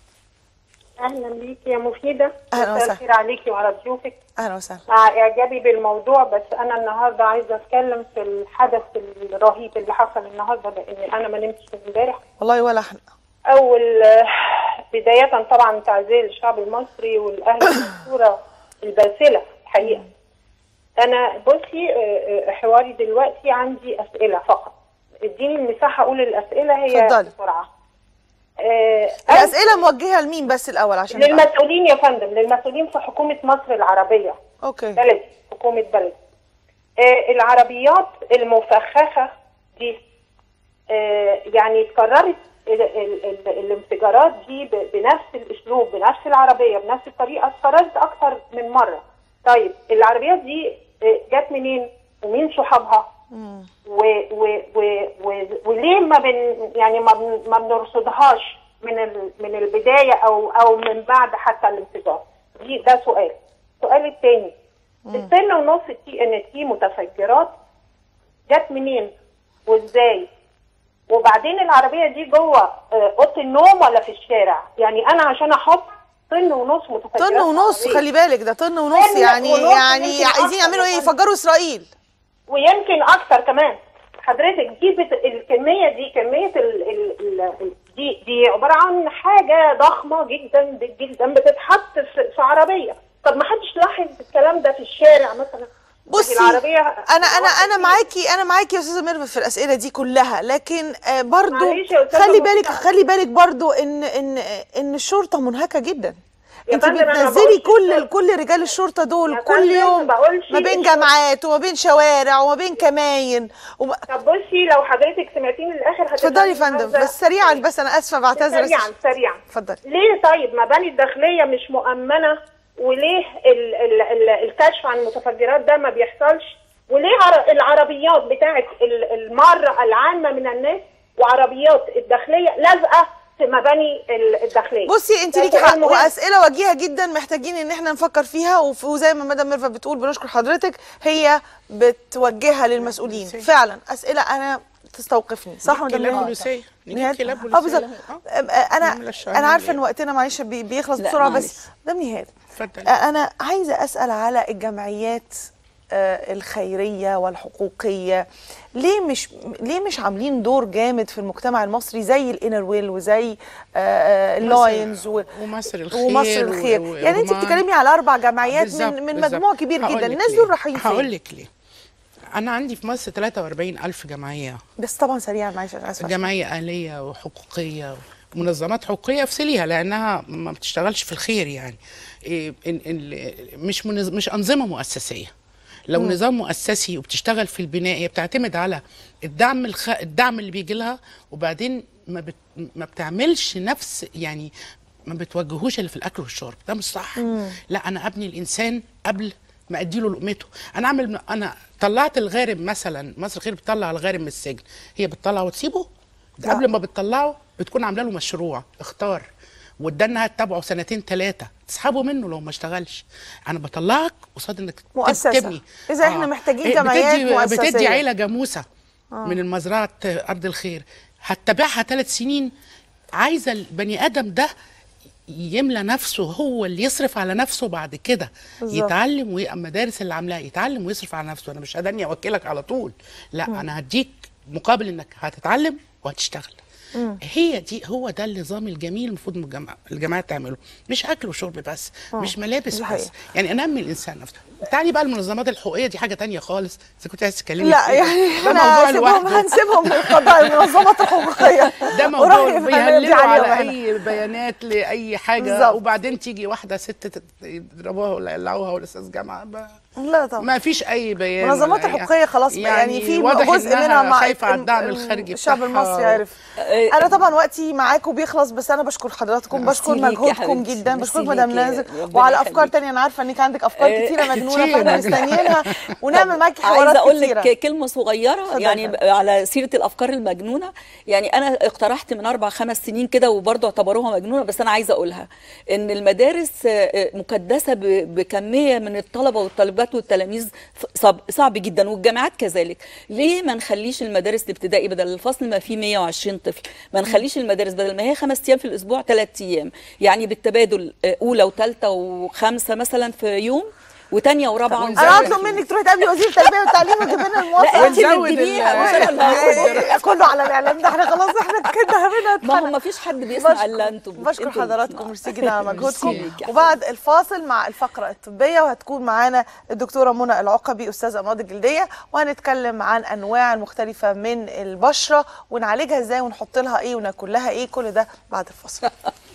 اهلا بيكي يا مفيده أهلا مساء وسهلا. الخير عليكي وعلى ضيوفك اهلا وسهلا مع اعجابي بالموضوع بس انا النهارده عايزه اتكلم في الحدث الرهيب اللي حصل النهارده لان انا ما نمتش من امبارح والله ولا احنا اول آه، بدايه طبعا تعزيه للشعب المصري والاهل المنصوره الباسله الحقيقه انا بصي آه، آه، حواري دلوقتي عندي اسئله فقط اديني المساحه اقول الاسئله هي اتفضلي. بسرعه آه، الاسئله موجهه لمين بس الاول عشان نبقى- للمسؤولين يا فندم للمسؤولين في حكومة مصر العربية اوكي بلد حكومة بلد آه العربيات المفخخة دي آه يعني اتكررت ال- ال- ال- الانفجارات دي ب- بنفس الاسلوب بنفس العربية بنفس الطريقة اتكررت اكتر من مرة طيب العربيات دي آه، جت منين ومين صحابها و و و و وليه ما بن يعني ما بن ما بنرصدهاش من ال من البدايه او او من بعد حتى الانفجار دي ده سؤال السؤال الثاني الطن ونص تي ان تي متفجرات جت منين وازاي وبعدين العربيه دي جوه آه، اوضه النوم ولا في الشارع يعني انا عشان احط طن ونص متفجرات طن ونص عربية. خلي بالك ده طن ونص طن يعني ونص يعني يمكن عايزين أكتر يعملوا ايه كمان. يفجروا اسرائيل ويمكن اكتر كمان حضرتك دي بت... الكميه دي كميه ال... ال... ال... ال- دي دي عباره عن حاجه ضخمه جدا جدا بتتحط في, في عربيه طب ما حدش لاحظ الكلام ده في الشارع مثلا بصي العربيه انا انا انا معاكي انا معاكي يا استاذه ميرفت في الاسئله دي كلها لكن آه، برضو معلش يا أستاذة خلي بالك مفتاح. خلي بالك برضو ان ان ان الشرطه منهكه جدا يا انت فندم أنا ما بتنزلي بقولش كل كده. كل رجال الشرطه دول يا كل فندم يوم ما بقولش ما بين الشرطة. جامعات وما بين شوارع وما بين كماين وما... طب بصي لو حضرتك سمعتيني للاخر هتفهمي اتفضلي يا فندم هذا- بس سريعا بس انا اسفه بعتذر سريعا سريعا اتفضلي ليه طيب مباني الداخليه مش مؤمنه وليه ال ال ال الكشف عن المتفجرات ده ما بيحصلش وليه عر- العربيات بتاعت ال- الماره العامه من الناس وعربيات الداخليه لازقه مباني ال- الداخليه بصي انت ده ليكي سؤال حق مهم. واسئله وجيهه جدا محتاجين ان احنا نفكر فيها وف- وزي ما مدام ميرفت بتقول بنشكر حضرتك هي بتوجهها للمسؤولين فعلا اسئله انا تستوقفني صح مدام كلاب ميرفت؟ بوليسيه نجيب نهاية- كلاب اه بوليسيه بالظبط آه. انا نعمل الشعار انا عارفه ان اللي- وقتنا معلش بي- بيخلص لا، بسرعه معلش. بس مدام نهاد اتفضل انا عايزه اسال على الجمعيات آه، الخيريه والحقوقيه ليه مش ليه مش عاملين دور جامد في المجتمع المصري زي الانر ويل وزي اللاينز و... ومصر الخير ومصر الخير و- و- يعني انت ورومان. بتتكلمي على اربع جمعيات بالظبط، من من بالظبط. مجموع كبير هقول جدا لك الناس ليه. دول رايحين هقول فين لك ليه انا عندي في مصر 43 الف جمعيه بس طبعا سريعا معلش انا اسفه جمعيه اهليه وحقوقيه ومنظمات حقوقيه افصليها لانها ما بتشتغلش في الخير يعني إيه إن إن مش منظ... مش انظمه مؤسسيه لو نظام مؤسسي وبتشتغل في البناء هي بتعتمد على الدعم الخ... الدعم اللي بيجي لها وبعدين ما بت... ما بتعملش نفس يعني ما بتوجهوش اللي في الاكل والشرب ده مش صح لا انا ابني الانسان قبل ما اديله لقمته انا اعمل انا طلعت الغارم مثلا مصر الخير بتطلع الغارم من السجن هي بتطلعه وتسيبه ده لا. قبل ما بتطلعه بتكون عامله له مشروع اختار وده انها تتابعه سنتين ثلاثه تسحبه منه لو ما اشتغلش انا بطلعك قصاد انك تب- مؤسسة. تبني إذا إحنا محتاجين إيه، جمعيات بتدي مؤسسية. بتدي عيله جاموسه من المزرعه ارض الخير هتتابعها ثلاث سنين عايزه البني ادم ده يملى نفسه هو اللي يصرف على نفسه بعد كده بالظبط. يتعلم والمدارس اللي عاملاها يتعلم ويصرف على نفسه انا مش هداني اوكلك على طول لا انا هديك مقابل انك هتتعلم وهتشتغل هي دي هو ده النظام الجميل المفروض الجماعة الجماعات تعمله مش اكل وشرب بس مش ملابس دي بس حقيقة. يعني انمي الانسان نفسه تعالي بقى المنظمات الحقوقيه دي حاجه تانية خالص اذا كنت عايز تتكلمي لا فيها. يعني ده احنا موضوع هنسيبهم لوحده هنسيبهم للقضاء المنظمات الحقوقيه ده موضوع ورأيي في بيهللوا هنرجع على عليهم هنا. اي بيانات لاي حاجه بالظبط. وبعدين تيجي واحده ست تت- يضربوها ولا يقلعوها والاستاذ جامعه ب- لا طبعا ما فيش اي بيان المنظمات ولا أي- الحقوقيه خلاص يعني, يعني في واضح جزء إنها منها مع خايفه على ال- الدعم ال- الخارجي الشعب بتاعها المصري و- عارف آه، انا طبعا وقتي معاكم بيخلص بس انا بشكر حضراتكم ميرسي بشكر ليك يا مجهودكم حبيبتي، جدا ميرسي بشكر مدام ليك يا- نازل ربنا وعلى افكار يخليك. تانية انا عارفه انك عندك افكار آه، كتيره مجنونه كتير فاحنا مجنونة. مستنيينها ونعمل معاكي حوارات عايزه اقول كتيره لك كلمه صغيره اتفضل يعني يا ب- على سيره الافكار المجنونه يعني انا اقترحت من اربع خمس سنين كده وبرضه اعتبروها مجنونه بس انا عايزه اقولها ان المدارس آه، آه، مكدسه ب- بكميه من الطلبه والطالبات والتلاميذ ف- صعب, صعب جدا والجامعات كذلك ليه ما نخليش المدارس الابتدائي بدل الفصل ما فيه 120 طفل ما نخليش المدارس بدل ما هي خمس ايام في الاسبوع ثلاث ايام يعني بالتبادل آه، اولى وثالثه وخمسه مثلا في يوم وثانيه ورابعه ونزود- انا هطلب منك تروحي تقابلي وزير التربيه والتعليم وتجيب لنا لا الموافقه انت ونزود بتجيبيها ال- مش انا اللي هقول. كله على الاعلام ده احنا خلاص احنا كده هنا ما هو ما فيش حد بيسمع الا انتم بشكر انتوا حضراتكم بتسمعوا. ميرسي جدا على مجهودكم ميرسي ليك يا وبعد الفاصل مع الفقره الطبيه وهتكون معانا الدكتوره منى العقبي استاذه امراض الجلديه وهنتكلم عن انواع المختلفه من البشره ونعالجها ازاي ونحط لها ايه وناكل لها ايه كل ده بعد الفاصل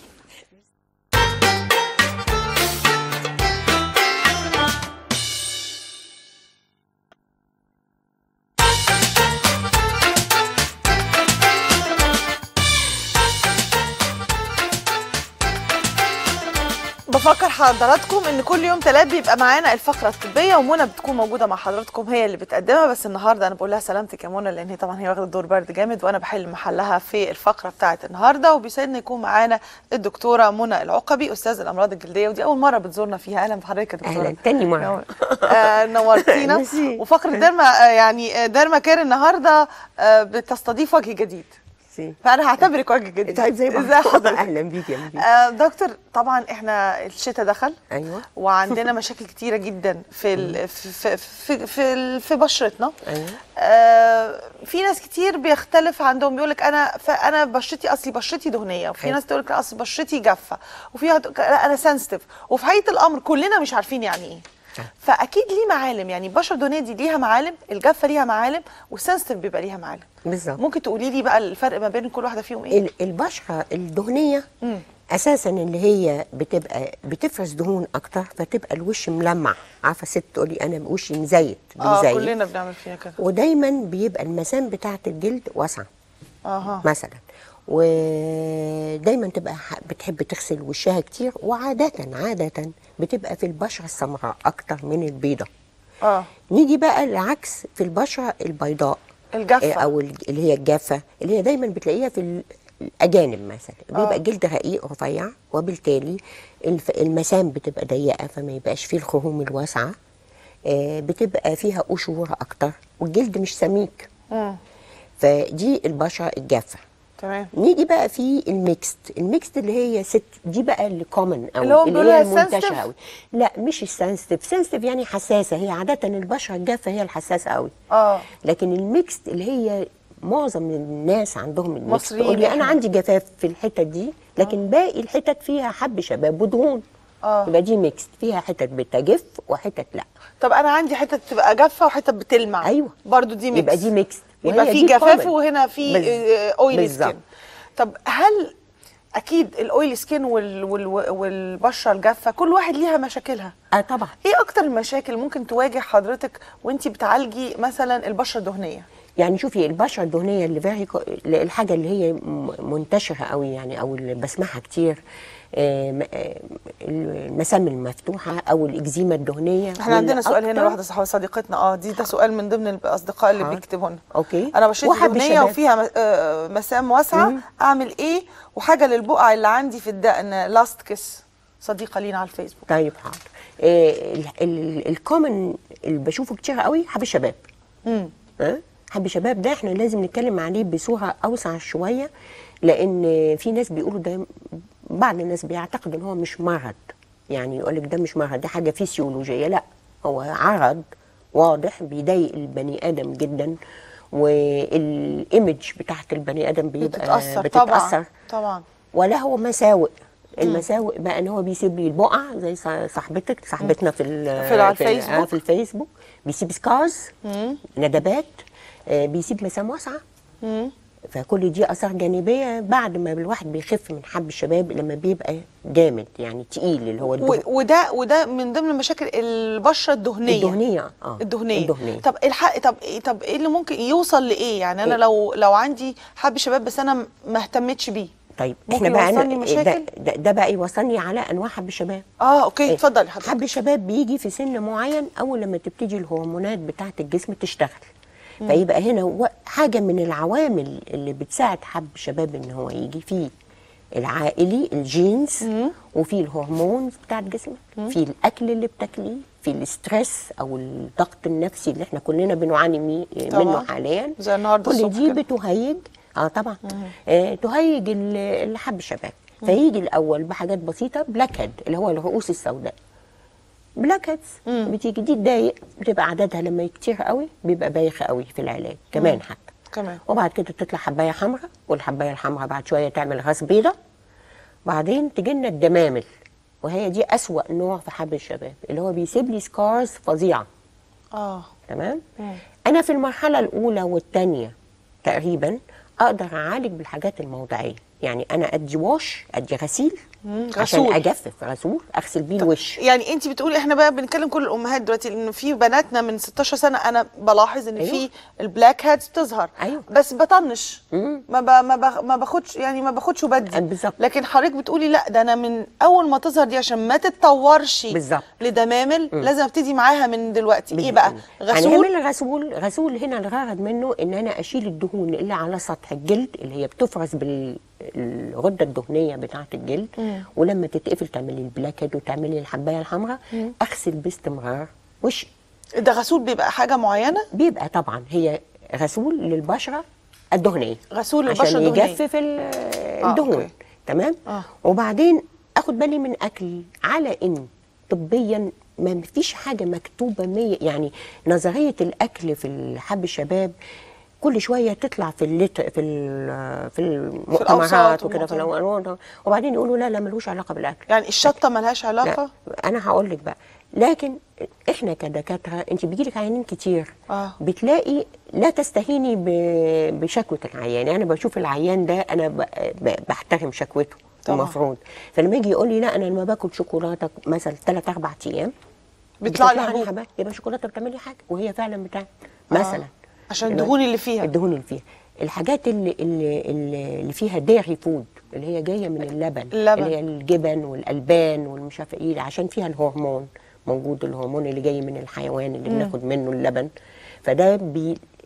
بفكر حضراتكم ان كل يوم تلات بيبقى معانا الفقره الطبيه ومنى بتكون موجوده مع حضراتكم هي اللي بتقدمها بس النهارده انا بقول لها سلامتك يا منى لان هي طبعا هي واخده دور برد جامد وانا بحل محلها في الفقره بتاعه النهارده وبيسعدني يكون معانا الدكتوره منى العقبي استاذ الامراض الجلديه ودي اول مره بتزورنا فيها اهلا بحضرتك يا دكتوره أهلاً، تاني مرة. نور- آه نورتينا ميرسي. وفقره ديرما آه يعني آه، ديرما كير النهارده آه بتستضيف وجه جديد سي. فانا هعتبرك وجه جديد طيب زي ما ازي حضرتك اهلا بيك يا مدير آه دكتور طبعا احنا الشتاء دخل ايوه وعندنا مشاكل كتيره جدا في ال في في في, في, ال- في بشرتنا ايوه آه في ناس كتير بيختلف عندهم بيقول لك انا ف- انا بشرتي اصلي بشرتي دهنيه وفي حلو. ناس تقول لك لا اصل بشرتي جافه وفي واحد تقول لك لا انا سنسيتيف وفي حقيقه الامر كلنا مش عارفين يعني ايه فاكيد ليه معالم يعني البشره الدهنيه دي ليها معالم الجافه ليها معالم والسنسيتيف بيبقى ليها معالم بالظبط ممكن تقولي لي بقى الفرق ما بين كل واحده فيهم ايه ال- البشره الدهنيه مم. اساسا اللي هي بتبقى بتفرز دهون اكتر فتبقى الوش ملمع عارفه ست تقولي انا وشي مزيت اه بيزيت كلنا بنعمل فيها كده ودايما بيبقى المسام بتاعه الجلد واسعه اها مثلا ودايما تبقى ح- بتحب تغسل وشها كتير وعاده عاده بتبقى في البشره السمراء اكتر من البيضه اه نيجي بقى العكس في البشره البيضاء الجافة. آه، او الج- اللي هي الجافه اللي هي دايما بتلاقيها في ال- الاجانب مثلا بيبقى آه. جلد رقيق رفيع وبالتالي الف- المسام بتبقى ضيقه فما يبقاش فيه الخروم الواسعه آه، بتبقى فيها قشور اكتر والجلد مش سميك مم. فدي البشره الجافه تمام نيجي بقى في الميكست الميكست اللي هي ست دي بقى اللي كومن او اللي هو اللي بيقولوا هي هي المنتشره sensitive؟ قوي لا مش السنسيتيف سنسيتيف يعني حساسه هي عاده البشره الجافه هي الحساسه قوي اه لكن الميكست اللي هي معظم الناس عندهم الميكست مصريين تقول لي انا إحنا. عندي جفاف في الحتت دي لكن باقي الحتت فيها حب شباب ودهون آه. يبقى دي ميكست فيها حتت بتجف وحتت لا طب انا عندي حته بتبقى جافه وحته بتلمع أيوة. برضو دي ميكس يبقى دي ميكس يبقى وهي في دي جفاف common. وهنا في بز- اويلي بالظبط. سكين طب هل اكيد الاويلي سكين وال وال والبشره الجافه كل واحد ليها مشاكلها اه طبعا ايه اكتر المشاكل ممكن تواجه حضرتك وانت بتعالجي مثلا البشره الدهنيه يعني شوفي البشره الدهنيه اللي فيها الحاجه اللي هي م- منتشره قوي يعني او اللي بسمعها كتير آه، م- آه، المسام المفتوحه او الاكزيما الدهنيه احنا عندنا سؤال هنا والأكتر- لواحده صح- صديقتنا اه دي ده سؤال من ضمن الاصدقاء اللي حاضر. بيكتبوا لنا أوكي. انا بشرتي وحب دهنيه الشباب. وفيها م- آه، مسام واسعه اعمل ايه وحاجه للبقع اللي عندي في الدقن لاست كيس صديقه لينا على الفيسبوك طيب حاضر آه، ال- ال- الكومن اللي بشوفه كتير قوي حب الشباب امم ها حب الشباب ده احنا لازم نتكلم عليه بصوره اوسع شويه لان في ناس بيقولوا ده بعض الناس بيعتقد ان هو مش مرض يعني يقول لك ده مش مرض ده حاجه فيسيولوجيه لا هو عرض واضح بيضايق البني ادم جدا والايمج بتاعت البني ادم بيبقى بتتاثر بتتاثر طبعا طبعا ولا هو مساوئ المساوئ بقى ان هو بيسيب لي البقع زي صا- صاحبتك صاحبتنا في ال- في- على ال- الفيسبوك. آه، في الفيسبوك بيسيب سكارز ندبات آه، بيسيب مسام واسعه مم. فكل دي اثار جانبيه بعد ما الواحد بيخف من حب الشباب لما بيبقى جامد يعني تقيل اللي هو الدهن و- وده وده من ضمن مشاكل البشره الدهنيه الدهنيه اه الدهنيه الدهنيه طب الحق طب إيه- طب ايه اللي ممكن يوصل لايه يعني انا إيه؟ لو لو عندي حب شباب بس انا ما اهتمتش بيه طيب ممكن احنا بقى يوصلني أنا- مشاكل؟ ده, ده, ده بقى يوصلني على انواع حب الشباب اه اوكي إيه؟ اتفضلي حضرتك حب الشباب بيجي في سن معين اول لما تبتدي الهرمونات بتاعه الجسم تشتغل فيبقى هنا و- حاجه من العوامل اللي بتساعد حب الشباب ان هو يجي فيه العائلي الجينز وفي الهرمونز بتاعت جسمك في الاكل اللي بتاكليه في الاسترس او الضغط النفسي اللي احنا كلنا بنعاني مي- طبعاً. منه حاليا زي النهاردة كل الصبح دي كده. بتهيج اه طبعا آه تهيج ال- اللي حب الشباب فيجي الاول بحاجات بسيطه بلاك هيد اللي هو الرؤوس السوداء بلاك هيدز بتيجي دي تضايق بتبقى عددها لما كتير قوي بيبقى بايخ قوي في العلاج كمان حتى كمان وبعد كده تطلع حبايه حمراء والحبايه الحمراء بعد شويه تعمل راس بيضه بعدين تجي لنا الدمامل وهي دي اسوأ نوع في حب الشباب اللي هو بيسيب لي سكارز فظيعه اه تمام انا في المرحله الاولى والثانيه تقريبا اقدر اعالج بالحاجات الموضعيه يعني انا ادي واش ادي غسيل عشان غسول. اجفف غسول اغسل بيه الوش يعني انت بتقولي احنا بقى بنتكلم كل الامهات دلوقتي ان في بناتنا من 16 سنه انا بلاحظ ان أيوة. في البلاك هاتس بتظهر أيوة. بس بطنش مم. ما ب... ما, ب... ما باخدش يعني ما باخدش وبدي آه، بالظبط. لكن حضرتك بتقولي لا ده انا من اول ما تظهر دي عشان ما تتطورش بالظبط. لدمامل لازم ابتدي معاها من دلوقتي ايه بقى غسول هنعمل غسول غسول هنا الغرض منه ان انا اشيل الدهون اللي على سطح الجلد اللي هي بتفرز بالغده الدهنيه بتاعه الجلد ولما تتقفل تعملي البلاك هيد وتعملي الحبايه الحمراء اغسل باستمرار وشي ده غسول بيبقى حاجه معينه بيبقى طبعا هي غسول للبشره الدهنيه غسول للبشرة عشان الدهنية. يجفف ال- الدهون أوكي. تمام آه. وبعدين اخد بالي من اكلي على ان طبيا ما فيش حاجه مكتوبه مية يعني نظريه الاكل في حب الشباب كل شويه تطلع في اللت في ال- في الأوساط المؤتمرات وكده في والمؤتمرات. الأمور وبعدين يقولوا لا لا ملوش علاقه بالاكل يعني الشطه ملهاش علاقه لا انا هقول لك بقى لكن احنا كدكاتره انت بيجي لك عيانين كتير آه. بتلاقي لا تستهيني ب- بشكوى العيان يعني انا بشوف العيان ده انا ب- ب- بحترم شكوته طبعا. المفروض فلما يجي يقول لي لا انا لما باكل شوكولاته مثلا ثلاث اربع ايام بيطلع لي لي حبوب حبات يبقى الشوكولاته بتعمل لي حاجه وهي فعلا بتعمل مثلا عشان يبقى- الدهون اللي فيها. الدهون اللي فيها الحاجات اللي اللي اللي اللي فيها ديري فود اللي هي جايه من اللبن اللبن. اللي هي الجبن والالبان والمش عارفه ايه عشان فيها الهرمون موجود الهرمون اللي جاي من الحيوان اللي بناخد منه اللبن فده بي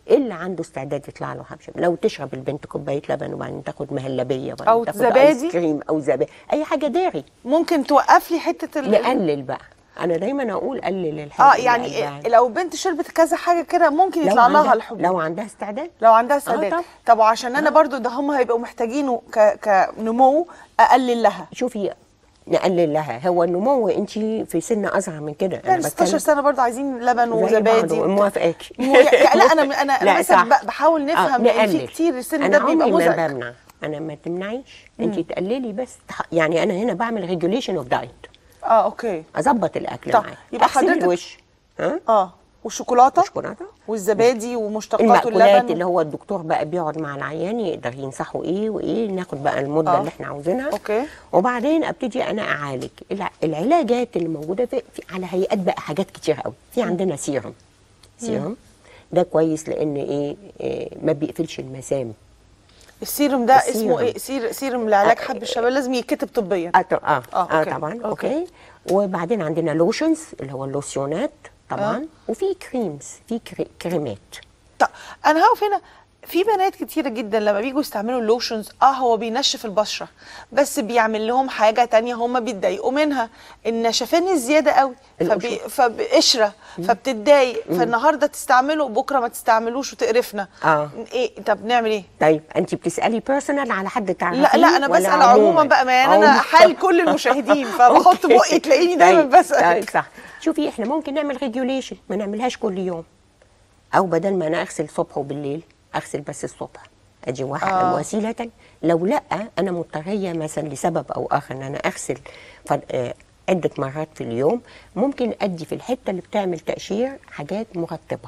اللي عنده استعداد يطلع له حبشب لو تشرب البنت كوبايه لبن وبعدين تاخد مهلبيه وبعدين أو تاخد زبادي. ايس كريم او زبادي اي حاجه داري ممكن توقف لي حته ال... نقلل بقى انا دايما اقول قلل الحاجه اه اللي يعني قلبها. لو بنت شربت كذا حاجه كده ممكن لو يطلع لها عندها- الحبوب لو عندها استعداد لو عندها استعداد طبعا. طب وعشان انا برضو ده هم هيبقوا محتاجينه ك... كنمو اقلل لها شوفي نقلل لها هو النمو انت في سن اصغر من كده يعني 16 سنه برضو عايزين لبن وزبادي وبتاع. موافقاكي مو- يعني لا انا انا لا، مثلا صح. ب- بحاول نفهم لان في نقلل. كتير السن انا ده بيبقى عمري ما مزعج بمنع انا ما تمنعيش انت تقللي بس تح- يعني انا هنا بعمل ريجوليشن اوف دايت اه اوكي اظبط الاكل طب، معايا يبقى أغسل حضرتك- الوش ها اه والشوكولاته شوكولاته والزبادي ومشتقات المأكولات اللبن اللي هو الدكتور بقى بيقعد مع العيان يقدر ينصحه ايه وايه ناخد بقى المده آه. اللي احنا عاوزينها أوكي. وبعدين ابتدي انا اعالج الع- العلاجات اللي موجوده في, في على هيئات بقى حاجات كتير قوي في عندنا سيرم سيرم ده كويس لان ايه, إيه ما بيقفلش المسام السيروم ده السيروم. اسمه ايه سير سيروم لعلاج آه، حب الشباب لازم يتكتب طبيا اه ط- اه, آه، آه, أوكي. طبعا أوكي. اوكي, أوكي. وبعدين عندنا لوشنز اللي هو اللوسيونات طبعا آه. وفي كريمز في كري كريمات طب انا هقف هنا في بنات كتيرة جدا لما بيجوا يستعملوا اللوشنز اه هو بينشف البشرة بس بيعمل لهم حاجة تانية هم بيتضايقوا منها النشفان الزيادة قوي فبي فبقشرة فبتتضايق فالنهارده تستعمله بكره ما تستعملوش وتقرفنا آه. ايه طب نعمل ايه طيب انت بتسالي بيرسونال على حد تعرفيه لا لا انا ولا بسال عموما بقى ما يعني انا عموماً. حال كل المشاهدين فبحط أوكي. بقي تلاقيني دايما طيب، بسال طيب صح شوفي احنا ممكن نعمل ريجوليشن ما نعملهاش كل يوم او بدل ما انا اغسل الصبح وبالليل اغسل بس الصبح ادي واحد آه. آه. وسيله تانية. لو لا انا مضطريه مثلا لسبب او اخر ان انا اغسل فد... آه عده مرات في اليوم ممكن ادي في الحته اللي بتعمل تقشير حاجات مرطبه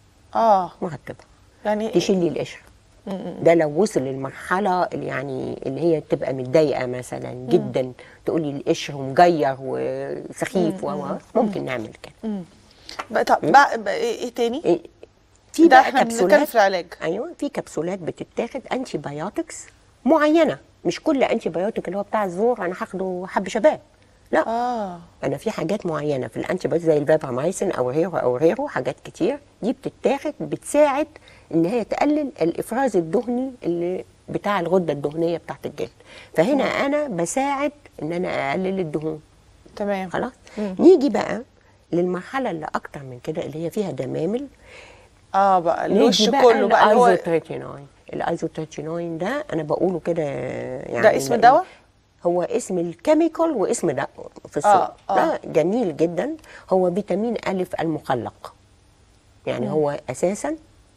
اه مرطبه يعني تشيل لي القشره ده لو وصل للمرحله اللي يعني اللي هي تبقى متضايقه مثلا جدا تقولي القشر مجير وسخيف و و- ممكن نعمل كده بقى طب بقى بقى ايه إيه تاني إيه، في ده بقى احنا بنتكلم كبسولات في العلاج ايوه في كبسولات بتتاخد انتي بايوتكس معينه مش كل انتي بايوتيك اللي هو بتاع الزور انا هاخده حب شباب لا اه انا في حاجات معينه في الانتي بايوتيك زي الفابامايسين او غيره او غيره حاجات كتير دي بتتاخد بتساعد ان هي تقلل الافراز الدهني اللي بتاع الغده الدهنيه بتاعت الجلد فهنا انا بساعد ان انا اقلل الدهون تمام خلاص نيجي بقى للمرحله اللي اكتر من كده اللي هي فيها دمامل اه بقى الوش نيجي كله بقى اللي هو الايزوتريتينوين الايزوتريتينوين ده انا بقوله كده يعني ده اسم لأن دواء؟ هو اسم الكيميكال واسم ده في السوق آه، آه. ده جميل جدا هو فيتامين الف المخلق يعني هو اساسا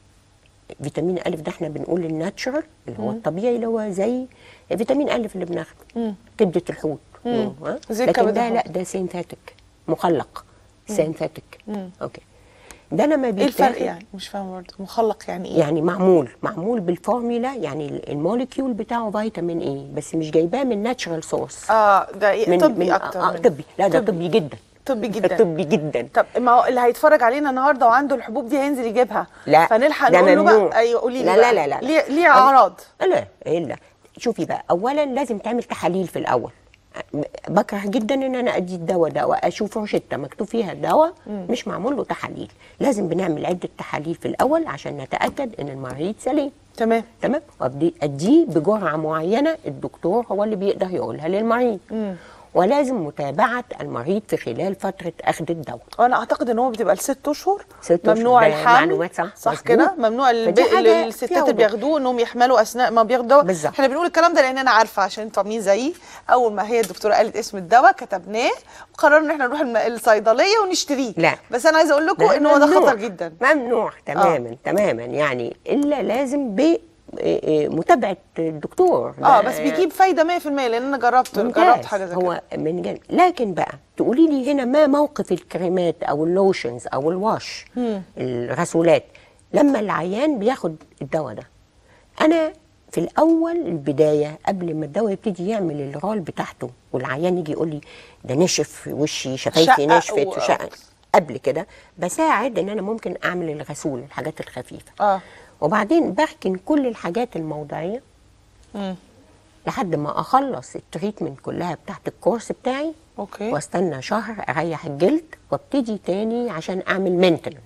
فيتامين الف ده احنا بنقول الناتشرال اللي هو الطبيعي اللي هو زي فيتامين الف اللي بناخده كبده الحوت ها؟ زي لكن كبد ده الحوت. لا ده سينثيتك مخلق سينثيتك اوكي ده لما ايه بيتاخد الفرق يعني مش فاهمه برضه مخلق يعني ايه يعني معمول معمول بالفورميلا يعني الموليكيول بتاعه فيتامين ايه بس مش جايباه من ناتشرال سورس اه ده إيه طبي اكتر آه من- طبي لا ده طبي. طبي جدا طبي جدا طبي جدا طب ما هو اللي هيتفرج علينا النهارده وعنده الحبوب دي هينزل يجيبها لا فنلحق ده نقول له ممنوع. بقى ايوه قولي لي لا بقى. لا لا لا ليه ليه اعراض لا الا شوفي بقى اولا لازم تعمل تحاليل في الاول بكره جدا ان انا ادي الدواء ده واشوف روشته مكتوب فيها الدواء مش معمول له تحاليل لازم بنعمل عده تحاليل في الاول عشان نتاكد ان المريض سليم تمام تمام وابدي اديه بجرعه معينه الدكتور هو اللي بيقدر يقولها للمريض ولازم متابعه المريض في خلال فتره اخذ الدواء وانا اعتقد ان هو بتبقى لست اشهر ست أشهر. ممنوع ده الحمل معلومات صح، صح مظبوط. كده ممنوع الب... فدي حاجة الستات فيها اللي وضوح. بياخدوه انهم يحملوا اثناء ما بياخدوا دواء بالظبط. احنا بنقول الكلام ده لان انا عارفه عشان انتوا عاملين زيي اول ما هي الدكتوره قالت اسم الدواء كتبناه وقررنا ان احنا نروح الم- الصيدليه ونشتريه لا. بس انا عايزه اقول لكم لا، ان هو ده ممنوع. خطر جدا ممنوع تماما آه. تماما يعني الا لازم ب إيه إيه متابعه الدكتور اه ده بس بيجيب فايده 100% لان انا جربت ممتاز. جربت حاجه زي كده هو من جانب لكن بقى تقولي لي هنا ما موقف الكريمات او اللوشنز او الواش الغسولات لما العيان بياخد الدواء ده انا في الاول البدايه قبل ما الدواء يبتدي يعمل الرول بتاعته والعيان يجي يقول لي ده نشف وشي شفايفي شقق نشفت و- وشقق قبل كده بساعد ان انا ممكن اعمل الغسول الحاجات الخفيفه اه وبعدين بركن كل الحاجات الموضعيه مم. لحد ما اخلص التريتمنت كلها بتاعت الكورس بتاعي اوكي واستنى شهر اريح الجلد وابتدي تاني عشان اعمل مينتننس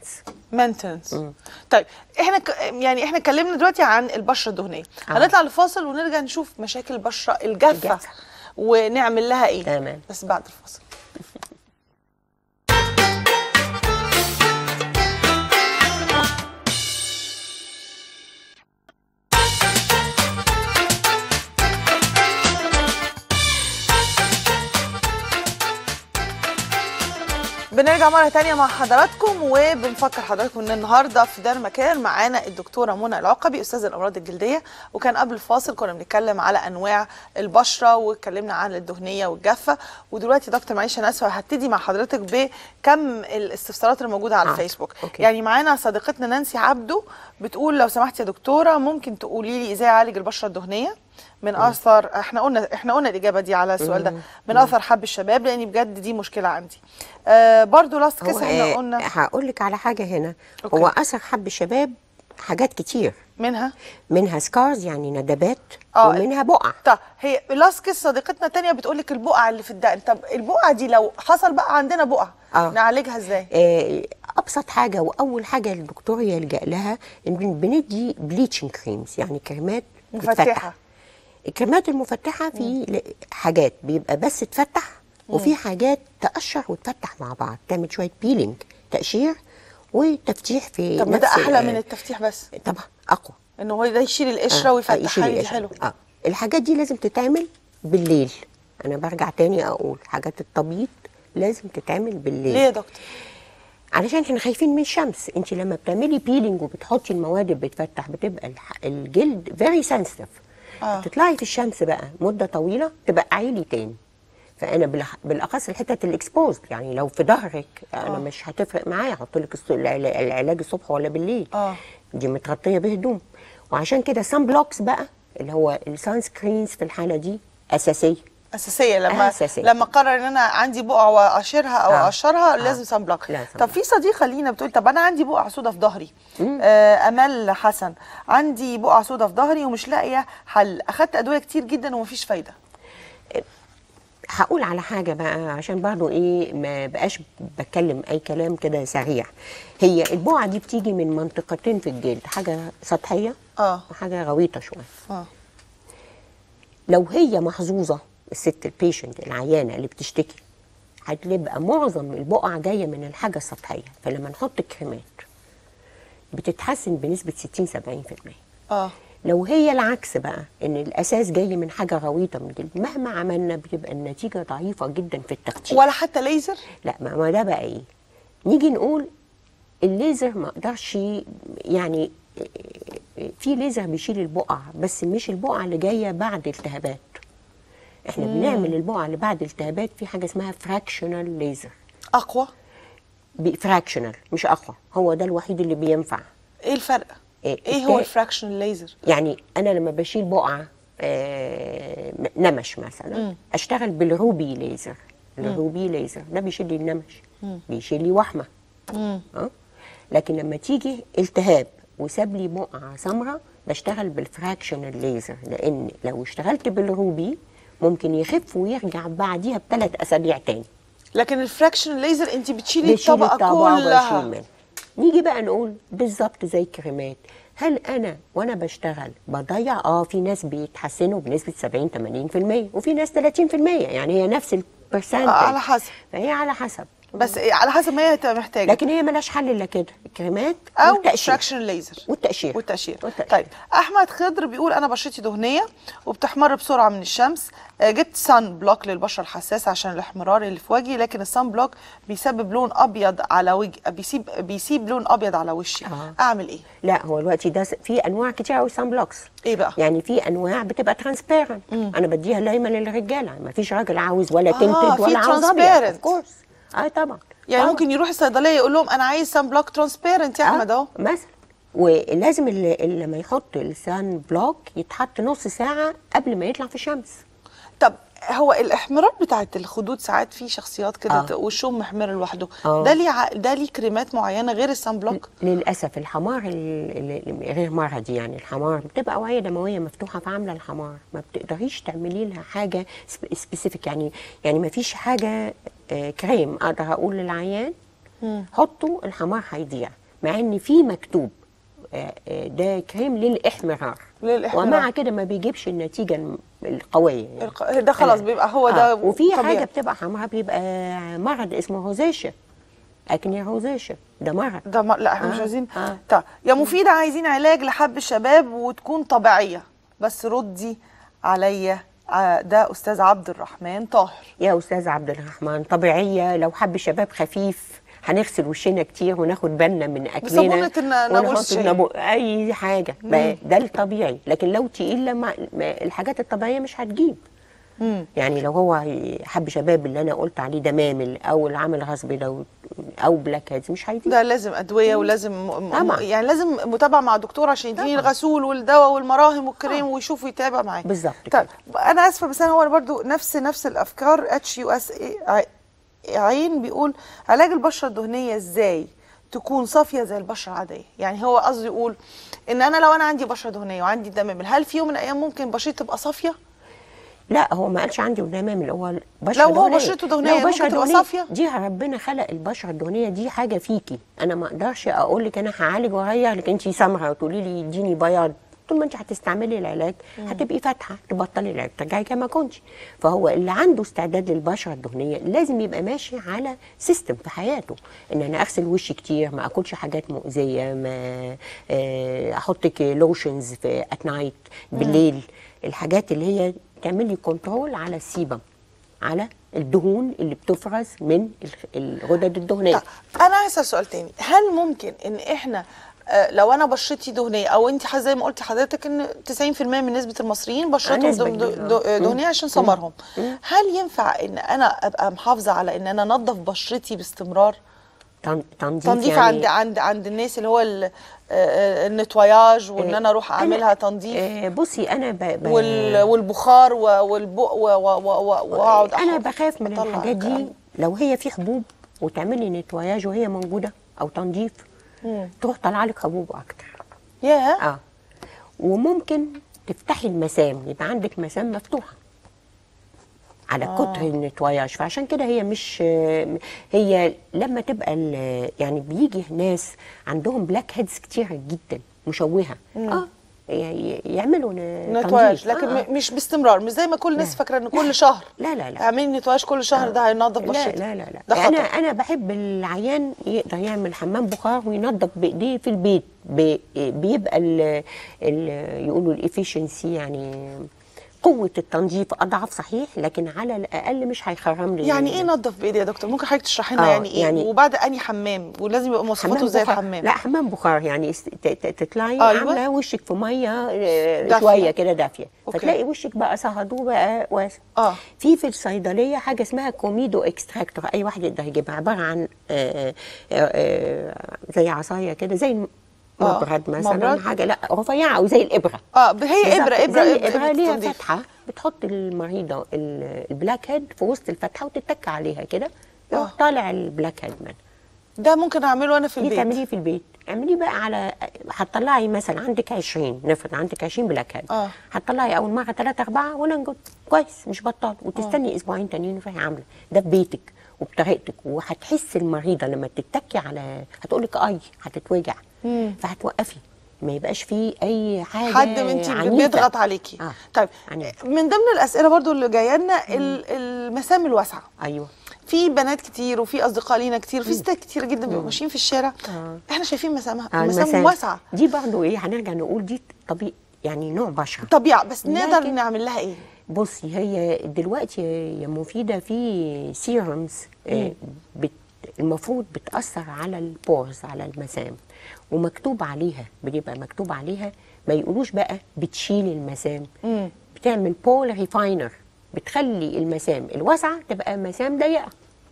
مينتنس طيب احنا ك... يعني احنا اتكلمنا دلوقتي عن البشره الدهنيه آه. هنطلع لفاصل ونرجع نشوف مشاكل البشره الجافه الجافة. ونعمل لها ايه تمام. بس بعد الفاصل بنرجع مرة تانية مع حضراتكم وبنفكر حضراتكم ان النهاردة في دار مكان معانا الدكتورة منى العقبي أستاذ الأمراض الجلدية وكان قبل الفاصل كنا بنتكلم على أنواع البشرة واتكلمنا عن الدهنية والجافة ودلوقتي دكتور معلش أنا آسفة هبتدي مع حضرتك بكم الاستفسارات اللي موجودة على آه، الفيسبوك أوكي. يعني معانا صديقتنا نانسي عبده بتقول لو سمحت يا دكتورة ممكن تقولي لي ازاي اعالج البشرة الدهنية من اثر احنا قلنا احنا قلنا الاجابه دي على السؤال ده من اثر حب الشباب لان بجد دي مشكله عندي آه برضو لاست كيس احنا قلنا هقول لك على حاجه هنا أوكي. هو اثر حب الشباب حاجات كتير منها منها سكارز يعني ندبات آه. ومنها بقع طب هي لاست كيس صديقتنا تانية بتقول لك البقع اللي في الدقن طب البقع دي لو حصل بقى عندنا بقع آه. نعالجها ازاي آه، ابسط حاجه واول حاجه الدكتور يلجا لها ان بندي بليتشنج كريمز يعني كريمات مفتحة. تفتح. الكريمات المفتحه في ل- حاجات بيبقى بس تفتح وفي حاجات تقشر وتفتح مع بعض تعمل شويه بيلينج تقشير وتفتيح في طب ما ده نفس احلى ال- من التفتيح بس طبعا اقوى انه هو ده يشيل القشره آه، ويفتح يشيل حاجه دي القشرة. حلو اه الحاجات دي لازم تتعمل بالليل انا برجع تاني اقول حاجات التبييض لازم تتعمل بالليل ليه يا دكتور علشان احنا خايفين من الشمس انت لما بتعملي بيلينج وبتحطي المواد اللي بتفتح بتبقى الح- الجلد فيري سنسيتيف آه. تطلعي في الشمس بقى مده طويله تبقى عيلي تاني فانا بالأخ- بالاخص الحتت الاكسبوزد يعني لو في ظهرك انا آه. مش هتفرق معايا احط لك الص- العلا- العلاج الصبح ولا بالليل آه. دي متغطيه بهدوم وعشان كده سان بلوكس بقى اللي هو السان سكرينز في الحاله دي اساسيه اساسيه لما أساسية. لما قرر ان انا عندي بقع واقشرها او آه. اقشرها آه. لازم سان بلوك لا، طب سان في صديقه لينا بتقول طب انا عندي بقع سودا في ظهري آه امال حسن عندي بقع سودا في ظهري ومش لاقيه حل اخدت ادويه كتير جدا ومفيش فايده هقول على حاجة بقى عشان برضو ايه ما بقاش بتكلم اي كلام كده سريع هي البقعة دي بتيجي من منطقتين في الجلد حاجة سطحية اه وحاجة غويطة شوية اه لو هي محظوظة الست البيشنت العيانة اللي بتشتكي هتبقى معظم البقع جاية من الحاجة السطحية فلما نحط كريمات بتتحسن بنسبة 60 70% اه لو هي العكس بقى ان الاساس جاي من حاجه غويطه من الجلد مهما عملنا بتبقى النتيجه ضعيفه جدا في التخطيط ولا حتى ليزر لا ما ما ده بقى ايه نيجي نقول الليزر ما اقدرش يعني في ليزر بيشيل البقع بس مش البقع اللي جايه بعد التهابات احنا بنعمل البقع اللي بعد التهابات في حاجه اسمها فراكشنال ليزر اقوى فراكشنال مش اقوى هو ده الوحيد اللي بينفع ايه الفرق إيه، ايه هو التا- الفراكشن ليزر يعني انا لما بشيل بقعه آه، نمش مثلا اشتغل بالروبي ليزر الروبي ليزر ده بيشيل لي النمش بيشيل لي وحمه اه لكن لما تيجي التهاب وساب لي بقعه سمراء بشتغل بالفراكشنال ليزر لان لو اشتغلت بالروبي ممكن يخف ويرجع بعديها بثلاث اسابيع تاني لكن الفراكشن ليزر انت بتشيلي بشيل الطبقه الطبقة كلها وبشيل منها. نيجي بقى نقول بالظبط زي الكريمات هل انا وانا بشتغل بضيع اه في ناس بيتحسنوا بنسبه 70 80% وفي ناس 30% يعني هي نفس البرسنتج آه، على حسب. فهي على حسب بس إيه على حسب ما هي هتبقى محتاجه لكن هي ملهاش حل الا كده الكريمات او والتقشير فراكشن ليزر والتقشير والتقشير والتقشير. طيب احمد خضر بيقول انا بشرتي دهنيه وبتحمر بسرعه من الشمس آه، جبت سان بلوك للبشره الحساسه عشان الاحمرار اللي في وجهي لكن السان بلوك بيسبب لون ابيض على وجه بيسيب بيسيب لون ابيض على وشي آه. اعمل ايه لا هو دلوقتي ده س- في انواع كتير قوي سان بلوكس ايه بقى يعني في انواع بتبقى ترانسبيرنت انا بديها دايما للرجاله ما فيش راجل عاوز ولا آه، تنتد في ولا عاوز ابيض transparent. اوف كورس اه طبعا يعني طبعاً. ممكن يروح الصيدليه يقول لهم انا عايز سان بلوك ترانسبيرنت يا احمد اهو مثلا ولازم اللي, اللي لما يحط السان بلوك يتحط نص ساعه قبل ما يطلع في الشمس طب هو الاحمرار بتاعت الخدود ساعات في شخصيات كده آه. آه. وشهم محمر لوحده آه. ده ليه ع- ده ليه كريمات معينه غير السان بلوك للاسف الحمار ال- ال- غير مرضي يعني الحمار بتبقى اوعيه دمويه مفتوحه فعامله الحمار ما بتقدريش تعملي لها حاجه سبيسيفيك يعني يعني ما فيش حاجه آه، كريم اقدر اقول للعيان حطوا الحمار هيضيع مع ان في مكتوب آه، آه، ده كريم للاحمرار للإحمرار. ومع كده ما بيجيبش النتيجه الم- القويه يعني. الق- ده خلاص أنا- بيبقى هو ده آه. وفي طبيعي. حاجه بتبقى حمراء بيبقى مرض اسمه روزيشا اكني روزيشا ده مرض ده ما لا احنا مش آه، عايزين آه. طيب يا مفيدة عايزين علاج لحب الشباب وتكون طبيعية بس ردي عليا ع- ده أستاذ عبد الرحمن طاهر يا استاذ عبد الرحمن طبيعيه لو حب شباب خفيف هنغسل وشنا كتير وناخد بالنا من اكلنا بصابونة النا- نابلس ونحط شاي. النابو- اي حاجه بقى ده الطبيعي لكن لو تقيل لما ما- الحاجات الطبيعيه مش هتجيب يعني لو هو حب شباب اللي انا قلت عليه ده مامل او العامل غصب ده او بلاك هيدز مش هيجيب ده لازم أدوية ولازم م- م- طبعا. يعني لازم متابعة مع دكتور عشان يديني طبعا. الغسول والدواء والمراهم والكريم ويشوف ويتابع معايا بالظبط طيب أنا آسفة بس أنا هو برضو نفس نفس الأفكار اتش يو اس عين بيقول علاج البشرة الدهنية إزاي تكون صافية زي البشرة العادية يعني هو قصده يقول إن أنا لو أنا عندي بشرة دهنية وعندي دمامل هل في يوم من الأيام ممكن بشرتي تبقى صافية؟ لا هو ما قالش عندي دمام اللي هو بشره لو هو دهنية. بشرته دهنية لو ممكن بشرة تبقى دهنية صافية؟ دي ربنا خلق البشره الدهنيه دي حاجه فيكي انا ما اقدرش اقول لك انا هعالج واغير لك انت سمراء وتقولي لي اديني بياض طول ما انت هتستعملي العلاج هتبقي فاتحه تبطلي العلاج ترجعي كما كنتي فهو اللي عنده استعداد للبشره الدهنيه لازم يبقى ماشي على سيستم في حياته ان انا اغسل وشي كتير ما اكلش حاجات مؤذيه ما آه، احط لوشنز في ات نايت بالليل الحاجات اللي هي تعمل لي كنترول على السيبم على الدهون اللي بتفرز من الخ- الغدد الدهنيه طيب انا عايز اسال سؤال تاني هل ممكن ان احنا آه، لو انا بشرتي دهنيه او انت زي ما قلتي حضرتك ان 90% من نسبه المصريين بشرتهم نسبة ده- كبيرة. ده- ده- دهنيه عشان سمرهم هل ينفع ان انا ابقى محافظه على ان انا انظف بشرتي باستمرار تن- تنظيف تنظيف يعني عند عند عند الناس اللي هو ال- آه، آه، النتواياج وان انا اروح اعملها أنا- تنظيف آه، بصي انا ب... ب... وال- والبخار و- والبق و- و- و- و- واقعد انا أحط- بخاف من أطلع الحاجات دي الكلام. لو هي في حبوب وتعملي نتواياج وهي موجوده او تنظيف تروح طالعه لك حبوب اكتر ياه اه وممكن تفتحي المسام يبقى عندك مسام مفتوحه على آه. كتر النتواياج فعشان كده هي مش هي لما تبقى ال- يعني بيجي ناس عندهم بلاك هيدز كتيره جدا مشوهه اه ي- يعملوا ن- نتواج تنظيف. لكن آه. م- مش باستمرار مش زي ما كل الناس فاكره ان كل شهر لا لا لا اعملي نتواج كل شهر ده هينظف لا بشرتك لا لا لا ده انا خطر انا بحب العيان يقدر يعمل حمام بخار وينظف بايديه في البيت بي- بيبقى ال ال يقولوا الافشنسي يعني قوة التنظيف أضعف صحيح لكن على الأقل مش هيخرم لي يعني ايه نظف بايدي يا دكتور ممكن حضرتك تشرحي لنا آه، يعني ايه يعني- وبعد انهي حمام ولازم يبقى مواصفاته زي بخار. الحمام لا حمام بخار يعني است- ت- ت- تطلعي أيوة. عامله وشك في ميه آه، دافية. شويه كده دافيه أوكي. فتلاقي وشك بقى صهد وبقى واسع اه في في الصيدليه حاجه اسمها كوميدو اكستراكتور اي واحد يقدر يجيبها عباره عن آه، آه، آه، زي عصايه كده زي المبرد مثلا مبرد. حاجه لا رفيعه او زي الابره اه ب- هي بالظبط. ابره ابره زي ابره, الابره ليها تنظيف. فتحه بتحط المريضه ال- البلاك هيد في وسط الفتحه وتتك عليها كده يروح آه. طالع البلاك هيد منها ده ممكن اعمله انا في دي البيت تعمليه في البيت اعمليه بقى على هتطلعي مثلا عندك 20 نفرض عندك 20 بلاك هيد آه. هتطلعي اول مره 3 4 ولا نجد كويس مش بطال وتستني اسبوعين تانيين وهي عامله ده في بيتك وبطريقتك وهتحس المريضه لما تتكي على هتقول لك اي هتتوجع فهتوقفي ما يبقاش فيه اي حاجه حد من انت عنيفة. بيضغط عليكي آه. طيب عنيفة. من ضمن الاسئله برضو اللي جايه لنا ال- المسام الواسعه ايوه في بنات كتير وفي اصدقاء لينا كتير وفي ستات كتير جدا بيبقوا ماشيين في الشارع آه. احنا شايفين مسامها آه، مسام المسام. واسعه دي برضه ايه هنرجع نقول دي طبيعي يعني نوع بشره طبيعه بس نقدر لكن- نعمل لها ايه بصي هي دلوقتي يا مفيدة في سيرمز بت المفروض بتأثر على البورز على المسام ومكتوب عليها بيبقى مكتوب عليها ما يقولوش بقى بتشيل المسام بتعمل بول ريفاينر بتخلي المسام الواسعة تبقى مسام ضيقة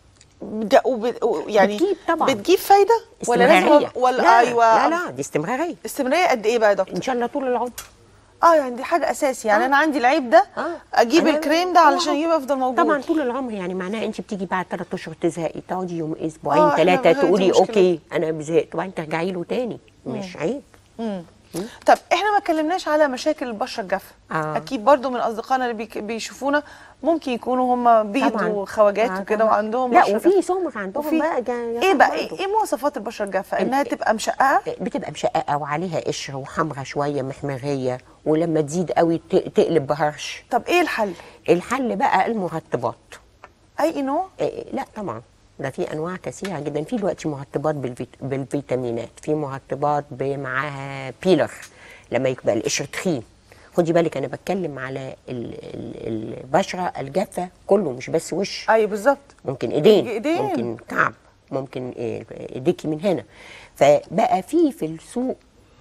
ده وب... و- يعني بتجيب طبعا. بتجيب فايده ولا لازم استمرارية ولا لا ايوه لا لا دي استمرارية استمراريه قد ايه بقى يا دكتور ان شاء الله طول العمر اه يعني دي حاجه اساسي يعني آه. انا عندي العيب ده آه. اجيب أنا- الكريم ده طول علشان العمر. يبقى يفضل موجود طبعا طول العمر يعني معناها انت بتيجي بعد ثلاث اشهر تزهقي تقعدي يوم اسبوعين آه، إحنا ثلاثه هي دي تقولي مشكلة. اوكي انا زهقت وبعدين ترجعي له تاني مش عيب طب احنا ما اتكلمناش على مشاكل البشره الجافه آه. اكيد برضو من اصدقائنا اللي بيك- بيشوفونا ممكن يكونوا هم بيض طبعاً. وخواجات آه وكده طبعاً. وعندهم لا بشرة وفي جافة. سمر عندهم وفي- بقى جا- ايه بقى برضو. ايه, ايه مواصفات البشره الجافه انها تبقى مشققه بتبقى مشققه وعليها قشر وحمرة شويه محمريه ولما تزيد قوي ت- تقلب بهرش طب ايه الحل الحل بقى المرطبات اي نوع إيه، لا طبعا ده في انواع كثيره جدا في دلوقتي مرطبات بالفيت... بالفيتامينات في مرطبات ب- معاها بيلر لما يبقى القشر تخين خدي بالك انا بتكلم على ال... ال... البشره الجافه كله مش بس وش اي بالظبط ممكن ايدين, إيدين. ممكن كعب ممكن إيه، ايديكي من هنا فبقى في في السوق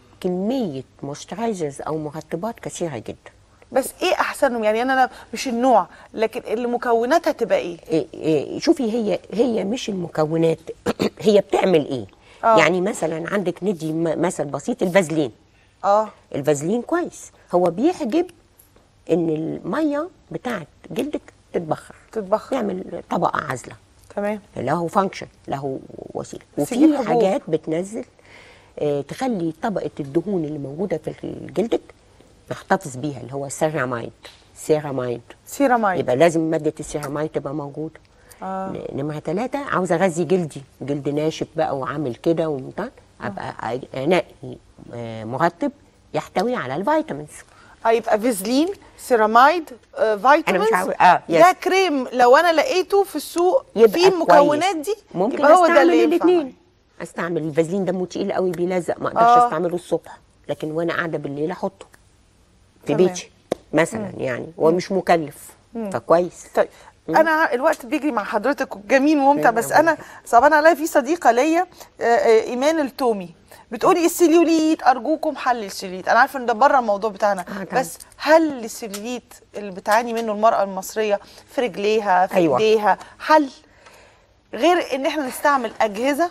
كميه موسترايزرز او مرطبات كثيره جدا بس ايه احسنهم يعني انا أنا مش النوع لكن اللي مكوناتها تبقى ايه إيه إيه شوفي هي هي مش المكونات هي بتعمل ايه آه. يعني مثلا عندك ندي م- مثل بسيط الفازلين اه الفازلين كويس هو بيحجب ان الميه بتاعت جلدك تتبخر تتبخر يعمل طبقه عازله تمام له فانكشن له وسيله بس يجيب وفي حبوب. حاجات بتنزل آه، تخلي طبقه الدهون اللي موجوده في جلدك نحتفظ بيها اللي هو السيرامايد سيرامايد سيرامايد يبقى لازم ماده السيرامايد تبقى موجوده آه. ن- نمرة ثلاثة عاوزة أغذي جلدي جلد ناشف بقى وعامل كده وبتاع أبقى أ- أنقي آه، مرطب يحتوي على الفيتامينز اه يبقى فيزلين سيرامايد آه فيتامينز عاوز- آه، يس. ده كريم لو انا لقيته في السوق يبقى فيه المكونات كويس. دي ممكن يبقى هو ده استعمل اللي ينفع الاثنين استعمل الفازلين دمه تقيل قوي بيلزق ما اقدرش آه. استعمله الصبح لكن وانا قاعده بالليل احطه في تمام. بيتي مثلا يعني هو مش مكلف فكويس طيب انا ع- الوقت بيجري مع حضرتك جميل وممتع بس انا صعبان عليا في صديقه ليا آه، آه، ايمان التومي بتقولي السليوليت ارجوكم حل السليوليت انا عارفه ان ده بره الموضوع بتاعنا آه، طبعا. بس هل السليوليت اللي بتعاني منه المراه المصريه في رجليها في أيوة. ايديها حل غير ان احنا نستعمل اجهزه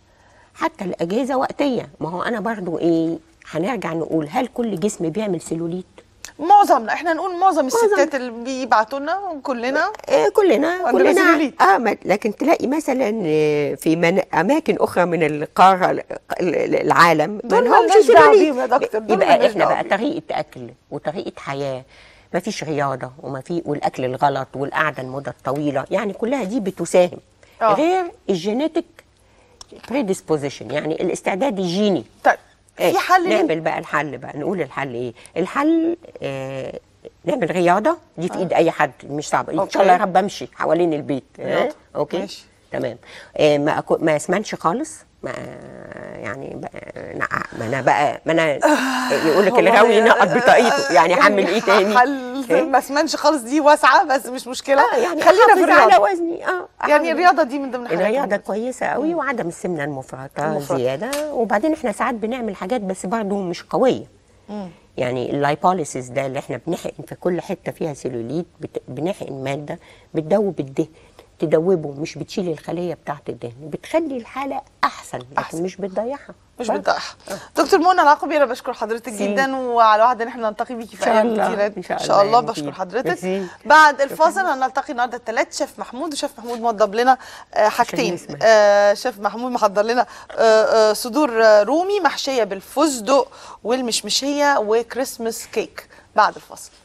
حتى الاجهزه وقتيه ما هو انا برضو ايه هنرجع نقول هل كل جسم بيعمل سيلوليت معظمنا احنا نقول معظم الستات اللي بيبعتوا لنا كلنا إيه كلنا عندنا كلنا سيلوليت. اه ما- لكن تلاقي مثلا آه، في من اماكن اخرى من القاره ال- ال- العالم دول ما لهمش مالناش دعوة سيلوليت. بيهم يا دكتور، دول يبقى مالناش احنا دعوة بقى بيهم. طريقه اكل وطريقه حياه ما فيش رياضه وما في والاكل الغلط والقعده المده الطويله يعني كلها دي بتساهم آه. غير الجينيتك بريدisposition يعني الاستعداد الجيني طيب إيه؟ في حل ليه؟ نعمل بقى الحل بقى نقول الحل ايه الحل آه نعمل رياضه دي في ايد اي حد مش صعبه ان أوكي. شاء الله يا رب امشي حوالين البيت رياضة. آه؟ اوكي ماشي. تمام آه ما أكو ما اسمنش خالص ما يعني بقى نع- ما انا بقى ما انا يقول لك والله الغاوي يا- ينقط بطاقيته يعني هعمل ايه تاني حل إيه؟ ما اسمنش خالص دي واسعه بس مش مشكله اه يعني خلينا في أحافظ على الرياضه وزني اه يعني أحافظ. الرياضه دي من ضمن حاجات الرياضة كويسة قوي وعدم السمنة المفرطة المفرطة. زيادة وبعدين احنا ساعات بنعمل حاجات بس برضه مش قوية يعني اللايبوليسيس ده اللي احنا بنحقن في كل حتة فيها سيلوليت بت- بنحقن مادة بتدوب الدهن تدوبه مش بتشيل الخلية بتاعت الدهن بتخلي الحالة أحسن لكن أحسن. مش بتضيعها مش بس. بتضحى دكتور منى العقبي انا بشكر حضرتك ميرسي. جدا وعلى وعد ان احنا نلتقي بيكي في إن شاء ايام الله. كتيرة إن شاء ان شاء الله الله يا بشكر مفيد. حضرتك ميرسي. بعد الفاصل هنلتقي النهارده الثلاث شيف محمود وشيف محمود موضب لنا آه، حاجتين نسمع. آه، شيف محمود محضر لنا آه، آه، صدور آه، رومي محشيه بالفستق والمشمشيه وكريسمس كيك بعد الفاصل